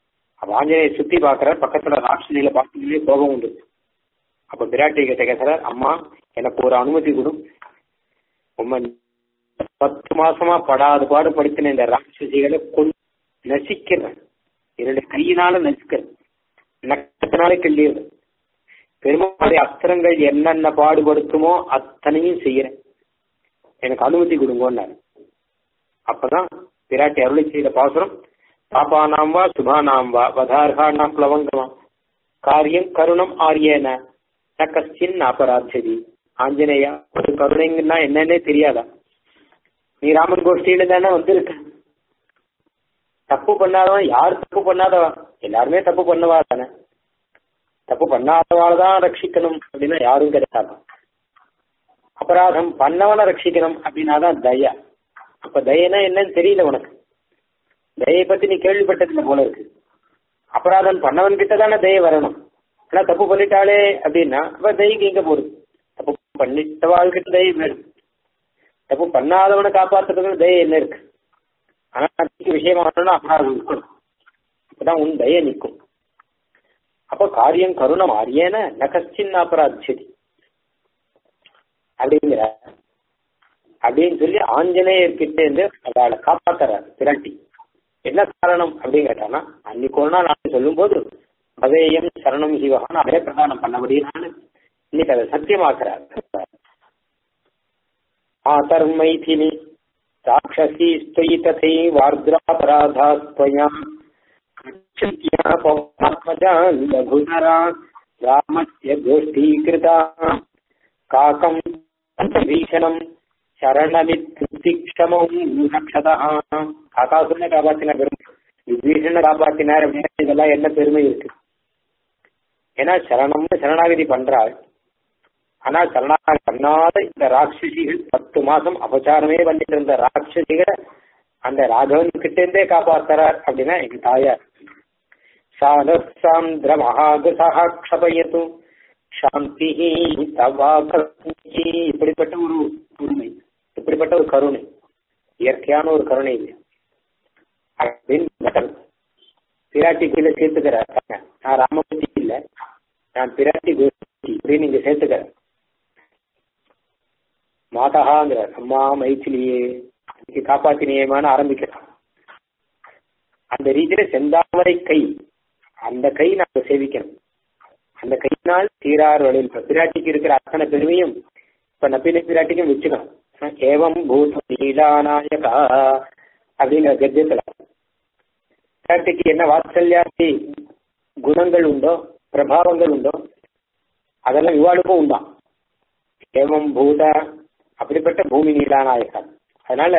அப்ப ஆஞ்சநேயை சுத்தி பாக்குறார் பக்கத்துல ராட்சணியில பார்த்துக்கிட்டே கோபம் உண்டு அப்ப பிராட்டி கிட்ட கேட்கிறார் அம்மா எனக்கு ஒரு அனுமதி கொடு உண்மை பத்து மாசமா படாத பாடு படுத்தின இந்த ராட்சசிகளை கொண்டு நசிக்கிறேன் என்னுடைய கையினால நசிக்கிறேன் நக்கத்தினாலே கிள்ளிடுறேன் பெருமாளுடைய அஸ்திரங்கள் என்னென்ன பாடுபடுத்துமோ அத்தனையும் செய்யறேன் எனக்கு அனுமதி கொடுங்கன்னாரு அப்பதான் பிராட்டி அருளை செய்த பாசுரம் பாபானாம் வா சுபானாம் வா வதார்காணாம் பிளவங்கமா காரியம் கருணம் ஆரியன ந கஷ்டின் அபராத்ததி ஆஞ்சநேயா ஒரு கருணைங்கன்னா என்னன்னே தெரியாதா நீ ராமன் கோஷ்டியில தானே வந்திருக்க தப்பு பண்ணாதவன் யார் தப்பு பண்ணாதவன் எல்லாருமே தப்பு பண்ணவா தானே தப்பு பண்ணாதவாள் தான் ரட்சிக்கணும் அப்படின்னா யாரும் கிடையாது அபராதம் பண்ணவனை ரட்சிக்கணும் அப்படின்னா தான் தயா அப்ப தயனா என்னன்னு தெரியல உனக்கு தயை பத்தி நீ கேள்விப்பட்டதில்ல போல இருக்கு அபராதம் பண்ணவன் கிட்ட தானே தயை வரணும் ஆனா தப்பு பண்ணிட்டாலே அப்படின்னா அப்ப தயக்கு எங்க போகுது தப்பு பண்ணிட்டவாள்கிட்ட தயை வேணும் தப்பு பண்ணாதவனை காப்பாத்துறதுக்கு தயை என்ன இருக்கு ஆனா அதுக்கு விஷயமா வரணும்னா அபராதம் இருக்கணும் அப்பதான் உன் தய நிற்கும் அப்ப காரியம் கருணம் ஆரியன நகச்சின் அபராட்சதி அப்படிங்கிற அப்படின்னு சொல்லி ஆஞ்சநேயர் கிட்ட இருந்து அவளை காப்பாத்துறாரு பிராட்டி என்ன காரணம் அப்படின்னு கேட்டானா அன்னைக்கு ஒரு நாள் நான் சொல்லும் போது பதேயம் சரணம் சிவகான் அதே பிரதானம் பண்ணபடினால இன்னைக்கு அதை சத்தியமாக்குறார் ஆதர்மைதினி ராட்சசி ஸ்துயி ததை வார்திராபராதாஸ்வயா லகுதரா ராமஸ்ய கோஷ்டீகிருதா காக்கம் பஞ்சபீஷணம் சரணமித்திக்ஷமம் ரக்ஷதா காக்காசுரனை காப்பாத்தினார் பெருமை விபீஷணனை காப்பாத்தினார் அப்படின்னா இதெல்லாம் என்ன பெருமை இருக்கு ஏன்னா சரணம்னு சரணாகதி பண்றாள் ஆனா சரணாகதி பண்ணாத இந்த ராட்சசிகள் பத்து மாசம் அபச்சாரமே பண்ணிட்டு இருந்த ராட்சசிகளை அந்த ராகவன் கிட்ட இருந்தே காப்பாத்துறார் அப்படின்னா எங்க தாயார் சாதசாந்திர மகாகுசா க்ஷபயத்து சாந்தி தவாகி இப்படிப்பட்ட ஒரு உண்மை இப்படிப்பட்ட ஒரு கருணை இயற்கையான ஒரு கருணை இல்லை அப்படின்னு பிராட்டி கீழே சேர்த்துக்கிறார் நான் ராமபூர்த்தி இல்ல நான் பிராட்டி கோஷ்டி அப்படின்னு நீங்க சேர்த்துக்கிறேன் மாதகாங்கிறார் அம்மா மைத்திலியே காப்பாத்தினியமான ஆரம்பிக்கிறான் அந்த ரீதியில செந்தாமரை கை அந்த கை நாங்க சேவிக்கணும் அந்த கையினால் தீரார் வழியில் இப்ப பிராட்டிக்கு இருக்கிற அத்தனை பெருமையும் இப்ப நப்பின பிராட்டிக்கும் வச்சுக்கணும் ஏவம் பூத நீலாநாயகா அப்படிங்கிற கத்தியத்துல பிராட்டிக்கு என்ன வாத்சல்யாதி குணங்கள் உண்டோ பிரபாவங்கள் உண்டோ அதெல்லாம் இவாளுக்கும் உண்டாம் ஏவம் பூத அப்படிப்பட்ட பூமி நீலாநாயகா அதனால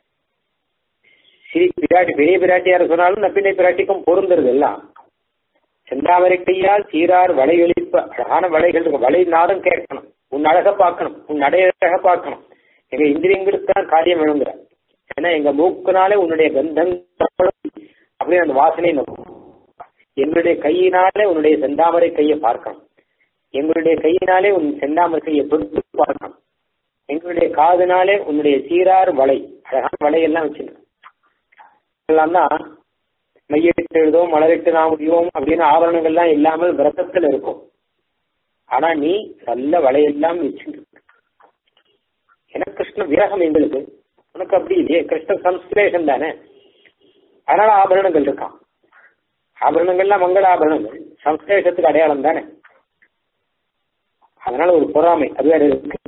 ஸ்ரீ பிராட்டி பெரிய பிராட்டியார் சொன்னாலும் நப்பினை பிராட்டிக்கும் பொருந்துறது எல்லாம் செந்தாமரை கையால் சீரார் வலை ஒழிப்ப அழகான வலைகள் இருக்கும் வலை நாதம் கேட்கணும் உன் அழக பார்க்கணும் உன் அடையழக பார்க்கணும் எங்க இந்திரியங்களுக்கு தான் காரியம் வேணுங்கிற ஏன்னா எங்க மூக்குனாலே உன்னுடைய கந்தங்கள் அப்படின்னு அந்த வாசனை நோக்கும் எங்களுடைய கையினாலே உன்னுடைய செந்தாமரை கையை பார்க்கணும் எங்களுடைய கையினாலே உன் செந்தாமரை கையை தொட்டு பார்க்கணும் எங்களுடைய காதுனாலே உன்னுடைய சீரார் வலை அழகான வலையெல்லாம் வச்சிருக்கோம் எல்லாம் தான் மையிட்டு எழுதுவோம் மலரிட்டு நாம் முடிவோம் அப்படின்னு ஆபரணங்கள்லாம் இல்லாமல் விரதத்தில் இருக்கும் ஆனா நீ நல்ல வலையெல்லாம் வச்சுட்டு ஏன்னா கிருஷ்ண விரகம் எங்களுக்கு உனக்கு அப்படி இல்லையே கிருஷ்ண சம்ஸ்லேஷன் தானே அதனால ஆபரணங்கள் இருக்கான் ஆபரணங்கள்லாம் மங்கள ஆபரணங்கள் சம்ஸ்லேஷத்துக்கு அடையாளம் தானே அதனால ஒரு பொறாமை அது வேற இருக்கு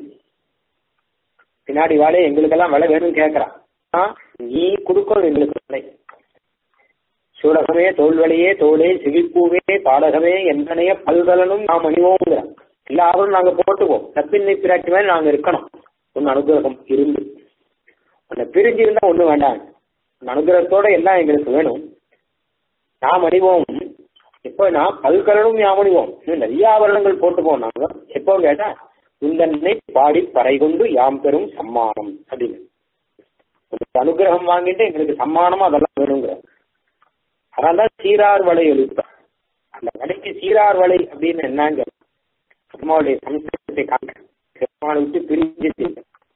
பின்னாடி வாழை எங்களுக்கெல்லாம் விலை வேணும்னு கேட்கறான் நீ கொடுக்கணும் எங்களுக்கு விலை சூடகமே தோல்வழியே தோளே சிவிப்பூவே பாடகமே எந்தனைய பல்கலனும் நாம் அணிவோங்கிறான் எல்லாரும் நாங்க போட்டுவோம் தப்பின்னை பிராட்டி மாதிரி நாங்க இருக்கணும் உன் அனுகிரகம் இருந்து உன்னை பிரிஞ்சு இருந்தா ஒண்ணு வேண்டாம் உன் அனுகிரகத்தோட எல்லாம் எங்களுக்கு வேணும் நாம் அணிவோம் இப்போ நான் பல்கலனும் யாம் அணிவோம் இன்னும் நிறைய ஆபரணங்கள் போட்டுப்போம் நாங்க எப்போ கேட்டா உந்தன்னை பாடி பறை கொண்டு யாம் பெறும் சம்மானம் அப்படின்னு அனுகிரகம் வாங்கிட்டு எங்களுக்கு சம்மானமா அதெல்லாம் வேணுங்கிற அதனால்தான் சீரார் வலை எழுப்ப அந்த வலைக்கு சீரார் வலை அப்படின்னு என்னங்க பெருமாளுடைய சம்ஸ்கிருதத்தை காண்க பெருமாளை விட்டு பிரிஞ்சு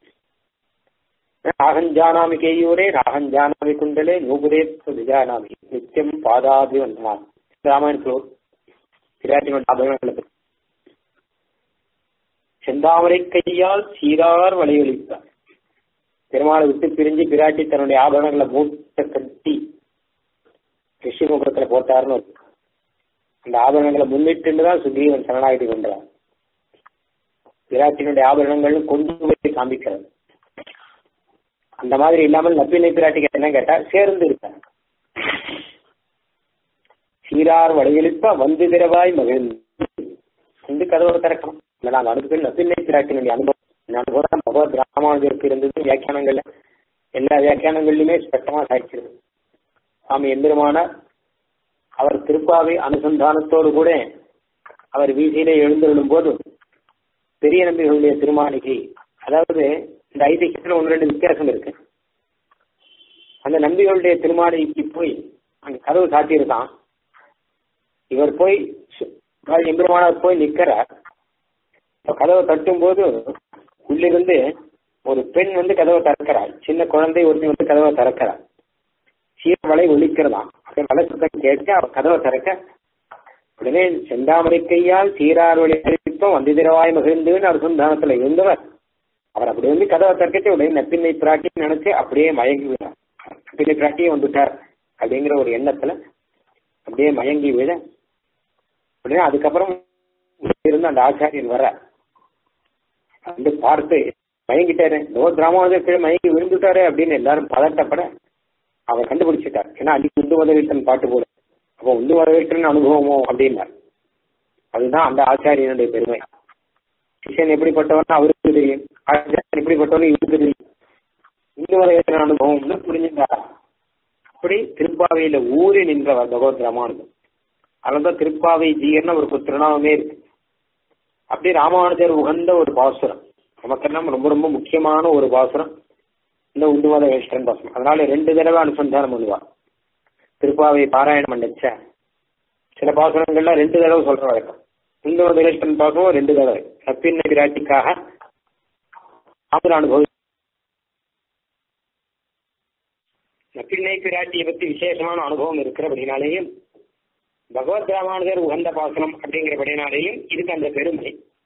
ராகஞ்சானாமி கேயூரே ராகஞ்சானாமி குண்டலே நூபுரே விஜானாமி நித்தியம் பாதாபி வந்தனான் ராமாயணத்தில் வரும். பிராட்டியோட ஆபரணங்களை பற்றி செந்தாமரை கையால் சீரார் வழியளித்தார் பெருமாளை விட்டு பிரிஞ்சு பிராட்டி தன்னுடைய ஆபரணங்களை மூட்டை கட்டி ரிஷிமுகத்துல போட்டாருன்னு இருக்கு. அந்த ஆபரணங்களை முன்னிட்டு தான் சுக்ரீவன் சரணாகிட்டு கொண்டார் பிராட்டினுடைய ஆபரணங்கள் கொண்டு போய் காமிக்கிறது அந்த மாதிரி இல்லாமல் நப்பினை பிராட்டிக்கு என்ன கேட்டா சேர்ந்து இருக்காங்க சீரார் வழியெழுப்ப வந்து திரவாய் மகிழ்ந்து வந்து கதவை திறக்கணும் இல்லை நாங்கள் அனுப்புகள் நப்பினை பிராட்டினுடைய அனுபவம் இந்த அனுபவம் தான் பகவத் ராமானுஜருக்கு இருந்தது வியாக்கியானங்கள்ல எல்லா வியாக்கியானங்கள்லையுமே ஸ்பஷ்டமா சாய்ச்சிருக்கு சுவாமி எம்பெருமானார் அவர் திருப்பாவை அனுசந்தானத்தோடு கூட அவர் வீதியிலே எழுந்தருளும் போது பெரிய நம்பிகளுடைய திருமாளிகை அதாவது இந்த ஐதிஹ்யத்துல ஒன்று ரெண்டு வித்தியாசம் இருக்கு அந்த நம்பிகளுடைய திருமாளிகைக்கு போய் அங்க கதவு சாத்தியிருக்கான் இவர் போய் சு- அதாவது எம்பெருமானார் போய் நிக்கிறார் இப்ப கதவை தட்டும் போது உள்ளிருந்து ஒரு பெண் வந்து கதவை திறக்கிறாள் சின்ன குழந்தை ஒருத்தி வந்து கதவை திறக்கிறாள் சீர்வலை ஒழிக்கிறதாம் அப்படியே வலை சுத்தம் கேட்க அவர் கதவை திறக்க உடனே செந்தாமரை கையால் சீரார் வழி அழிப்போம் வந்திதிரவாய் மகிழ்ந்துன்னு அனுசந்தானத்துல இருந்தவர் அவர் அப்படி வந்து கதவை திறக்கச்சு உடனே நப்பின்னை பிராட்டி நினைச்சு அப்படியே மயங்கி விழார் நப்பின்னை பிராட்டியே வந்துட்டார் அப்படிங்கிற ஒரு எண்ணத்துல அப்படியே மயங்கி விழ உடனே அதுக்கப்புறம் இருந்து அந்த ஆச்சாரியன் வர வந்து பார்த்து மயங்கிட்டாரு நோ திராமாவது மயங்கி விழுந்துட்டாரு அப்படின்னு எல்லாரும் பதட்டப்பட அவர் கண்டுபிடிச்சிட்டார் ஏன்னா அன்னைக்கு உண்டு உதவிட்டன் பாட்டு போல அப்போ உண்டு உதவிட்டன் அனுபவமோ அப்படின்னார் அதுதான் அந்த ஆச்சாரியனுடைய பெருமை சிஷியன் எப்படிப்பட்டவன் அவருக்கு தெரியும் ஆச்சாரியன் எப்படிப்பட்டவன் இவருக்கு தெரியும் உண்டு உதவிட்டன் அனுபவம்னு புரிஞ்சுட்டாரா அப்படி திருப்பாவையில ஊறி நின்றவர் பகவத் ராமானுஜன் அதனால்தான் திருப்பாவை ஜீயர்னு ஒரு திருநாமமே இருக்கு அப்படி ராமானுஜர் உகந்த ஒரு பாசுரம் நமக்கெல்லாம் ரொம்ப ரொம்ப முக்கியமான ஒரு பாசுரம் இந்த உண்டுவாத வேஷ்டன் பாசனம் அதனால ரெண்டு தடவை அனுசந்தானம் பண்ணுவா திருப்பாவை பாராயணம் பண்ணச்ச சில பாசனங்கள்ல ரெண்டு தடவை சொல்ற வழக்கம் உண்டுவாத வேஷ்டன் பாசனம் ரெண்டு தடவை நப்பின்ன விராட்டிக்காக அவர் அனுபவி நப்பின்னை பிராட்டியை பத்தி விசேஷமான அனுபவம் இருக்கிறபடினாலேயும் பகவத் ராமானுஜர் உகந்த பாசனம் அப்படிங்கிறபடினாலேயும் இதுக்கு அந்த பெருமை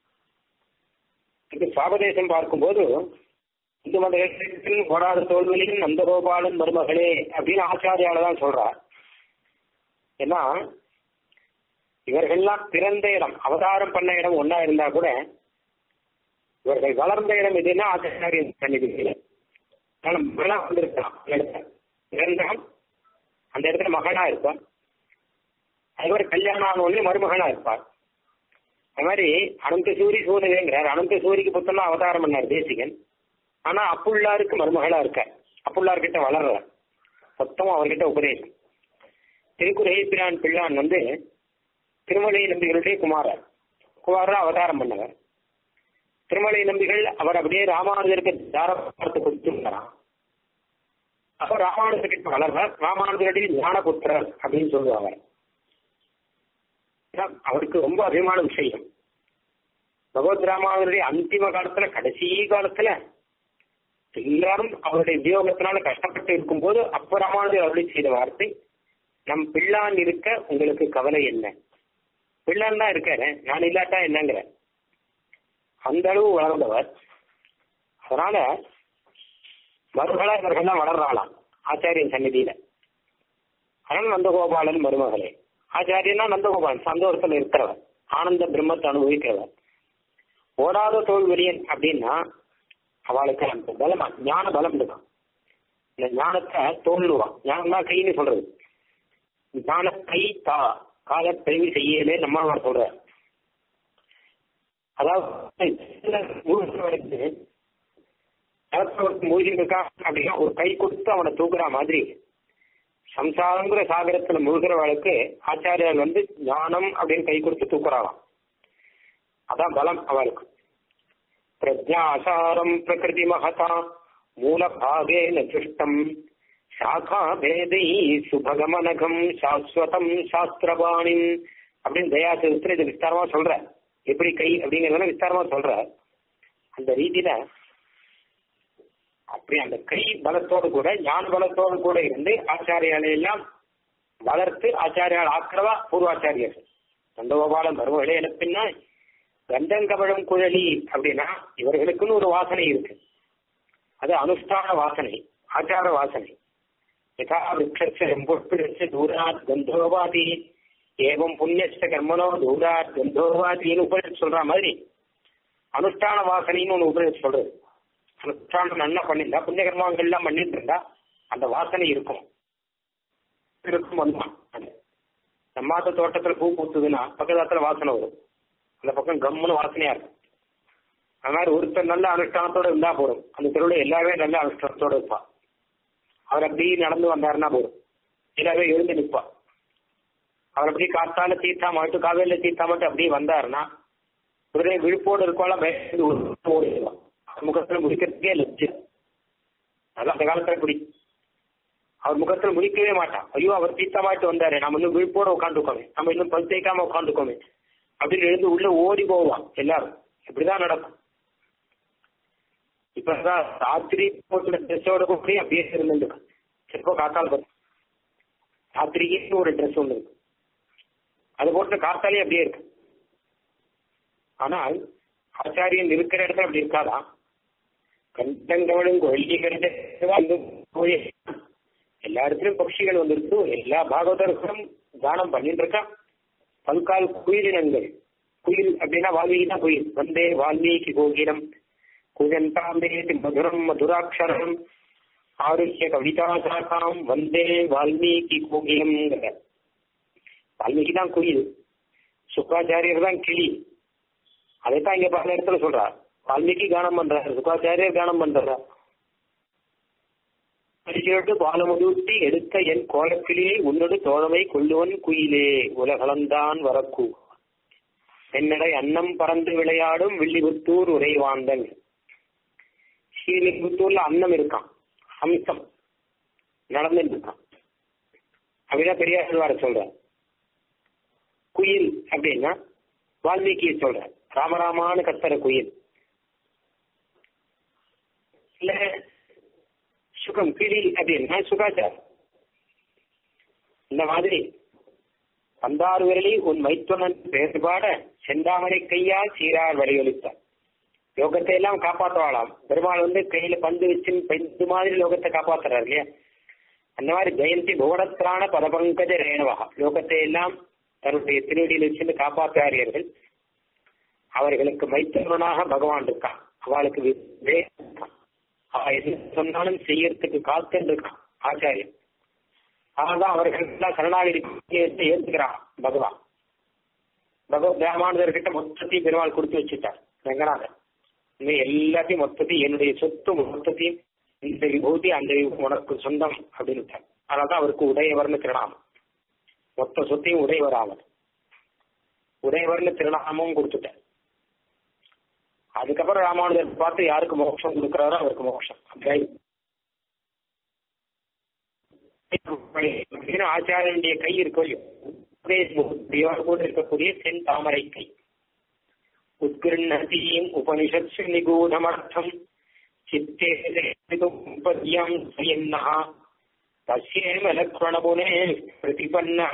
இது சுவாபதேசம் பார்க்கும்போது இந்து மதத்தில் கொடாத தோல்விலையும் நந்தகோபாலன் மருமகளே அப்படின்னு ஆச்சாரியால தான் சொல்றார் ஏன்னா இவர்கள்லாம் பிறந்த இடம் அவதாரம் பண்ண இடம் ஒன்னா இருந்தா கூட இவர்கள் வளர்ந்த இடம் எதுன்னா ஆச்சாரியன் சன்னிதியில் மகளா வந்திருக்கலாம் அந்த இடத்துல. பிறந்தால் அந்த இடத்துல மகனா இருப்பார் அது மாதிரி கல்யாணம் ஆன உடனே மருமகனா இருப்பார் அது மாதிரி அனந்த சூரி சூரியங்கிறார் அனந்த சூரிக்கு புத்தனா அவதாரம் பண்ணார் தேசிகன் ஆனா அப்புள்ளாருக்கு மருமகளா இருக்கார் அப்புள்ளார்கிட்ட வளர்றார் மொத்தம் அவர்கிட்ட உபதேசம் திருக்குறை பிரான் பிள்ளான் வந்து திருமலை நம்பிகளுடைய குமாரர் குமாரா அவதாரம் பண்ணவர் திருமலை நம்பிகள் அவர் அப்படியே ராமானுஜருக்கு தாரபாரத்தை கொடுத்துருந்தாராம் அப்போ ராமானுஜர்கிட்ட வளர்றார் ராமானுஜருடைய ஞானபுத்திரர் அப்படின்னு சொல்லுவாங்க ஏன்னா, அவருக்கு ரொம்ப அபிமான விஷயம் பகவத் ராமானுடைய அந்திம காலத்துல கடைசி காலத்துல எல்லாரும் அவருடைய வியோகத்தினால கஷ்டப்பட்டு இருக்கும்போது அப்ப ராமானுஜர் அருளி செய்த வார்த்தை நம் பிள்ளான் இருக்க உங்களுக்கு கவலை என்ன பிள்ளான் தான் இருக்காரு நான் இல்லாட்டா என்னங்கிற அந்த அளவு வளர்ந்தவர் அதனால மருமகளா இவர்கள்லாம் வளர்றாளாம் ஆச்சாரியன் சந்நிதியில அதனால நந்தகோபாலன் மருமகளே ஆச்சாரியனா நந்தகோபாலன் சந்தோஷத்துல இருக்கிறவர் ஆனந்த பிரம்மத்தை அனுபவிக்கிறவர் ஓடாத தோல் வெளியன் அப்படின்னா அவளுக்கு அந்த பலமா ஞான பலம் இருக்கும் இந்த ஞானத்தை தோல்லுவான் ஞானம்னா கைன்னு சொல்றது ஞான கை தா கால பிரிவு செய்யலே நம்மளவர் சொல்ற அதாவது மூழ்கிட்டு இருக்கான் அப்படின்னா ஒரு கை கொடுத்து அவனை தூக்குற மாதிரி சம்சாரங்கிற சாகரத்துல முழுகிறவளுக்கு ஆச்சாரியர் வந்து ஞானம் அப்படின்னு கை கொடுத்து தூக்குறாளாம் அதான் பலம் அவளுக்கு பிரஜாசாரம் பிரகிருதி மகதா மூலபாகே நச்சுஷ்டம் சாகா பேதை சுபகமனகம் சாஸ்வதம் சாஸ்திரபாணி அப்படின்னு தயாசத்துல இது விஸ்தாரமா சொல்ற எப்படி கை அப்படிங்கறத விஸ்தாரமா சொல்ற அந்த ரீதியில அப்படி அந்த கை பலத்தோடு கூட ஞான பலத்தோடு கூட இருந்து ஆச்சாரியாலை எல்லாம் வளர்த்து ஆச்சாரியால் ஆக்கிறவா பூர்வாச்சாரியர்கள் நந்தகோபாலம் பருவ இடையிலப்பின்னா கந்தங்கபழம் குழலி அப்படின்னா இவர்களுக்குன்னு ஒரு வாசனை இருக்கு அது அனுஷ்டான வாசனை ஆச்சார வாசனை யதா விரக்ஷ தூராத் கந்தோவாதி ஏவம் புண்ணியஸ்ட கர்மனோ தூராத் கந்தோவாதின்னு உபநிஷத் சொல்ற மாதிரி அனுஷ்டான வாசனைன்னு ஒன்று உபநிஷத் சொல்றது அனுஷ்டானம் நல்லா பண்ணியிருந்தா புண்ணிய கர்மாவங்கள் எல்லாம் பண்ணிட்டு இருந்தா அந்த வாசனை இருக்கும் இருக்கும் வந்துமா அது நம்மாத்த தோட்டத்துல பூ பூத்துதுன்னா பக்கத்துல வாசனை வரும் அந்த பக்கம் கம்முன்னு வாசனையா இருக்கும் அது மாதிரி ஒருத்தர் நல்ல அனுஷ்டானத்தோட இருந்தா போதும் அந்த தெருவில் எல்லாமே நல்ல அனுஷ்டானத்தோட இருப்பா அவர் அப்படி நடந்து வந்தாருன்னா போதும் எல்லாமே எழுந்து நிற்பா அவர் அப்படி காத்தால தீர்த்தா மட்டும் காவேரியில தீர்த்தா மட்டும் அப்படியே வந்தாருன்னா உடனே விழுப்போடு இருக்கோலாம் பயந்து ஓடிடுவான் முகத்துல முடிக்கிறதுக்கே லட்சு அதான் அந்த காலத்துல பிடி அவர் முகத்துல முடிக்கவே மாட்டான் ஐயோ அவர் தீர்த்தமாயிட்டு வந்தாரு நம்ம இன்னும் விழுப்போட உட்காந்துக்கோமே நம்ம இன்னும் பல் தேய்க்காம உட்காந்துக்கோமே அப்படின்னு எழுந்து உள்ள ஓடி போவான் எல்லாரும் இப்படிதான் நடக்கும் இப்பதான் ராத்திரி போட்டுள்ள ட்ரெஸ்ஸோட கூட அப்படியே இருந்துருக்கு சிறப்போ காத்தால் பார்த்து ராத்திரிக்கு ஒரு ட்ரெஸ் ஒன்று இருக்கு அது போட்டு காத்தாலே அப்படியே இருக்கு ஆனால் ஆச்சாரியன் இருக்கிற இடத்துல அப்படி இருக்காதான் கண்டங்களும் கொள்ளிகளும் எல்லா இடத்துலயும் பட்சிகள் வந்துருக்கு எல்லா பாகவதர்களும் தானம் பண்ணிட்டு இருக்கா பல்கால் குயிலினங்கள் குயில் அப்படின்னா வால்மீகி தான் குயில் வந்தே வால்மீகி கோகிலம் குஜந்தாம்பேதி மதுரம் மதுராட்சரம் ஆருஷ்ய கவிதாசாக்காம் வந்தே வால்மீகி கோகிலம் வால்மீகி தான் குயில் சுக்காச்சாரியர் தான் கிளி அதைத்தான் இங்க பல இடத்துல சொல்றார் வால்மீகி கானம் பண்றாரு சுக்காச்சாரியர் கானம் பண்றாரா பரிசேட்டு பாலமுதூட்டி எடுத்த என் கோலக்கிளியை உன்னோடு தோழமை கொள்ளுவன் குயிலே உலகளந்தான் வரக்கூ என்னடை அன்னம் பறந்து விளையாடும் வில்லிபுத்தூர் உரைவாந்தன் ஸ்ரீலிபுத்தூர்ல அன்னம் இருக்கான் அம்சம் நடந்துட்டு இருக்கான் அப்படின்னா பெரியார் வர சொல்ற குயில் அப்படின்னா வால்மீகியை சொல்ற ராமராமான்னு கத்துற குயில் இல்ல சுகம் கிளி அப்படின்னா சுகாச்சாரம் இந்த மாதிரி வந்தார் விரலி உன் மைத்துனன் பேசுபாட செந்தாமரை கையால் சீரார் வழியொலித்தார் லோகத்தை எல்லாம் காப்பாற்றுவாளாம் பெருமாள் வந்து கையில பந்து வச்சு பந்து மாதிரி லோகத்தை காப்பாத்துறாரு இல்லையா அந்த மாதிரி ஜெயந்தி புவனத்திரான பதபங்கஜ ரேணுவா லோகத்தை எல்லாம் தன்னுடைய திருவடியில் வச்சுட்டு காப்பாற்றாரியர்கள் அவர்களுக்கு மைத்துனனாக பகவான் இருக்கான் அவளுக்கு இருக்கான் அவ எது சொன்னாலும் செய்யறதுக்கு காத்துன்னு இருக்கான் ஆச்சாரியன் அவன்தான் அவர்கள் எல்லாம் சரணாகதி ஏற்றுக்கிறான் பகவான் பகவத் ராமானுதர்கிட்ட மொத்தத்தையும் பெருமாள் கொடுத்து வச்சுட்டார் ரங்கநாதன் இனிமே எல்லாத்தையும் மொத்தத்தையும் என்னுடைய சொத்து மொத்தத்தையும் இந்த விபூதி அந்த விபூதி உனக்கு சொந்தம் அப்படின்னு விட்டார் அதனால்தான் அவருக்கு உடையவர்னு திருநாமம் மொத்த சொத்தையும் உடையவர் ஆவர் உடையவர்னு திருநாமமும் கொடுத்துட்டார் அதுக்கப்புறம் ராமானுஜர் பார்த்து யாருக்கு மோட்சம் கொடுக்குறாரோ அவருக்கு மோட்சம் ஆச்சாரியனுடைய கை இருக்கோ கூட இருக்கக்கூடிய சென் தாமரை கை உத்கிருண்ணதீம் உபனிஷத்சு நிகூடமர்த்தம் சித்தே பத்யம் சுயன்னः தஸ்யேம லக்ஷ்மணபுனே பிரதிபன்னः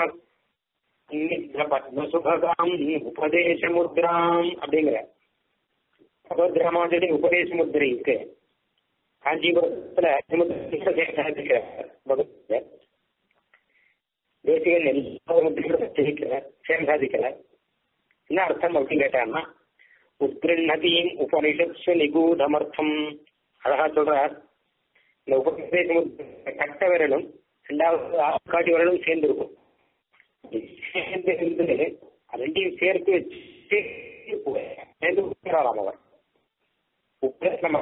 பத்மசுபகாம் உபதேசமுத்ராம் அப்படிங்கிற பகவத் ராமானுஜரின் உபதேச முத்திரை இருக்கு காஞ்சிபுரத்துல பகவத் தேசிகன் எல்லா முத்திரைகளும் ஜெயிக்கிறார் சேம் சாதிக்கிறார் என்ன அர்த்தம் அப்படின்னு கேட்டான்னா உத்கிருண்ணதியும் உபனிஷத்சு நிகூடமர்த்தம் அழகா சொல்றார் இந்த உபதேச கட்ட விரலும் ரெண்டாவது ஆட்காட்டி விரலும் சேர்ந்து இருக்கும் சேர்ந்து இருந்து ரெண்டையும் சேர்த்து வச்சு சேர்ந்து உட்கிறாராம் அவர் உப்பு நம்ம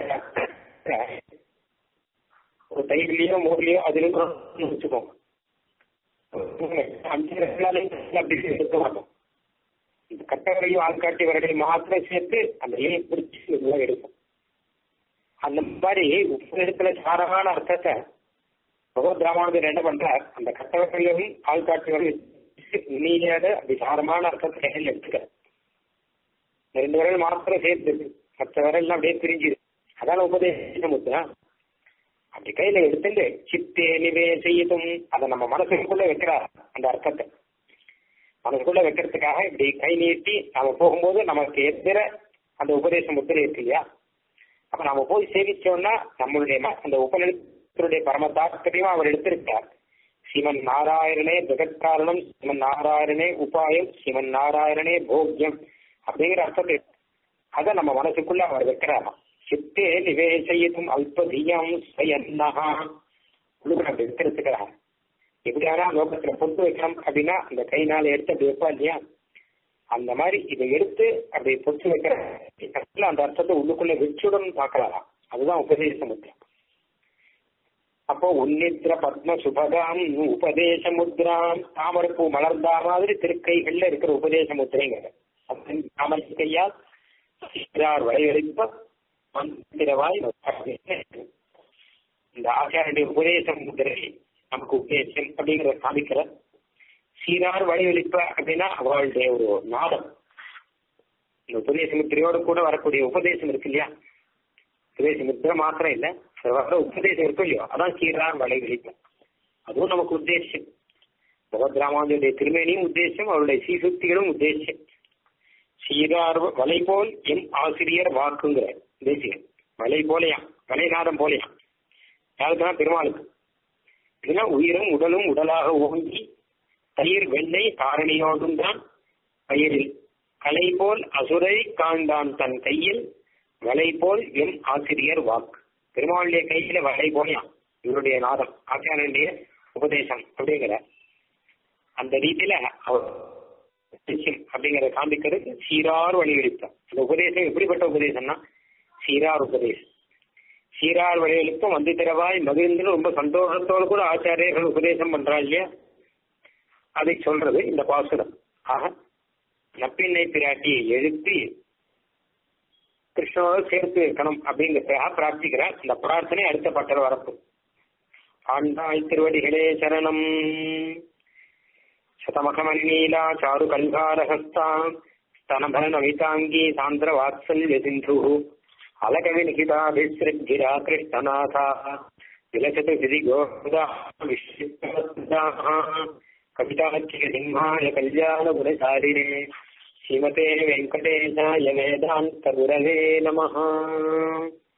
ஒரு தயிர்லயோ மோர்லயோ அதுலயும் வச்சுக்கோங்க அஞ்சு அப்படி இருக்க மாட்டோம் இந்த கட்டவரையும் ஆள்காட்டி வரடையும் மாத்திரம் சேர்த்து அந்த இலையை பிடிச்சி இதெல்லாம் எடுக்கும் அந்த மாதிரி உபநிடத்துல சாரமான அர்த்தத்தை பகவத் ராமானுஜர் என்ன பண்றார் அந்த கட்டவர்களையும் ஆள்காட்டிகளையும் நீயாத விசாரமான அர்த்தத்தை கையில் எடுத்துக்கிறார் ரெண்டு விரல் மாத்திரம் சேர்த்து மற்ற விரல்லாம் அப்படியே பிரிஞ்சிரு அதான உபதேச முத்திரா அப்படி கையில எடுத்துட்டு சித்தே நிவே செய்யதும் அதை நம்ம மனசுக்குள்ள வைக்கிறார் அந்த அர்த்தத்தை மனசுக்குள்ள வைக்கிறதுக்காக இப்படி கை நீட்டி நாம போகும்போது நமக்கு எதிர அந்த உபதேச முத்திரை இருக்கு இல்லையா அப்ப நாம போய் சேவிச்சோம்னா நம்மளுடைய ம- அந்த உபநிடத்தினுடைய பரம தாக்கத்தையும் அவர் எடுத்திருக்கார் சிவன் நாராயணனே ஜெகத்காரணம் சிவன் நாராயணனே உபாயம் சிவன் நாராயணனே போக்கியம் அப்படிங்கிற அர்த்தத்தை அதை நம்ம மனசுக்குள்ள அவர் வைக்கிறாராம் சித்தே நிவேசயித்தும் அல்பதியம் ஸ்வயன்னஹா உள்ளுக்குள்ள அப்படி வைக்கிறதுக்காக எப்படியானா லோகத்துல பொட்டு வைக்கணும் அப்படின்னா அந்த கைனால எடுத்து அப்படி வைப்பா இல்லையா அந்த மாதிரி இதை எடுத்து அப்படி பொட்டு வைக்கிற இடத்துல அந்த அர்த்தத்தை உள்ளுக்குள்ள வச்சுடன் பார்க்கலாம் அதுதான் உபதேச முத்திரம் அப்போ உன்னித்திர பத்ம சுபகாம் உபதேச முத்ராம் தாமரப்பூ மலர்ந்தா மாதிரி திருக்கைகள்ல இருக்கிற உபதேச முத்திரைங்க தாமரை கையால் சிறார் வளைவெளிப்ப மந்திரவாய் இந்த ஆச்சாரிய உபதேச முத்திரை நமக்கு உபதேசம் அப்படிங்கிறத காமிக்கிற சீரார் வழிவெளிப்ப அப்படின்னா அவளுடைய ஒரு நாதம் இந்த உபதேச முத்திரையோட கூட வரக்கூடிய உபதேசம் இருக்கு இல்லையா உபதேச முத்திரை மாத்திரம் இல்ல அது வர உபதேசம் இருக்கும் இல்லையோ அதான் சீரார் வழிவெளிப்ப அதுவும் நமக்கு உத்தேசம் பகவத்ராமானுடைய திருமேனியும் உத்தேசம் அவருடைய சீசுக்திகளும் உத்தேசம் சீரார் வலை போல் என் ஆசிரியர் வாக்குங்கிற தேசியம் வலை போலையாம் வலைநாதம் போலையாம் யாருக்குன்னா பெருமாளுக்கு இதுனா உயிரும் உடலும் உடலாக ஓங்கி தயிர் வெண்ணெய் காரணியோடும் தான் பயிரில் கலை போல் அசுரை காண்பான் தன் கையில் வலை போல் எம் ஆசிரியர் வாக்கு பெருமாளுடைய கையில வலை போலையாம் இவருடைய நாதம் ஆச்சாரியனுடைய உபதேசம் அப்படிங்கிற அந்த ரீதியில அவர் உபதேசம் அப்படிங்கறத காண்பிக்கிறது சீரார் வழியளித்தார் அந்த உபதேசம் எப்படிப்பட்ட உபதேசம்னா சீரார் உபதேசம் சீரார் வழியளிப்பும் வந்து திறவாய் மகிழ்ந்து ரொம்ப சந்தோஷத்தோடு கூட ஆச்சாரியர்கள் உபதேசம் பண்றா இல்லையா அதை சொல்றது இந்த பாசுரம் ஆக நப்பின்னை பிராட்டியை எழுப்பி கிருஷ்ணனோட சேர்த்து வைக்கணும் அப்படிங்கிறதுக்காக பிரார்த்திக்கிறார் இந்த பிரார்த்தனை அடுத்த பட்டர் வரப்பு ஆண்டாய் திருவடிகளே சரணம் शतमखमन्नीला चारुकल्भारहस्ता स्तनभरनमिताङ्गी सान्द्रवात्सल्यसिन्धुः अलकविनिहिताभिसृद्धिरा कृष्णनाथाः विलसतु हृदि गोदाः विश्विताः कविताचिकसिंहाय कल्याणगुणचारिणे श्रीमते वेङ्कटेशाय वेदान्तगुरवे नमः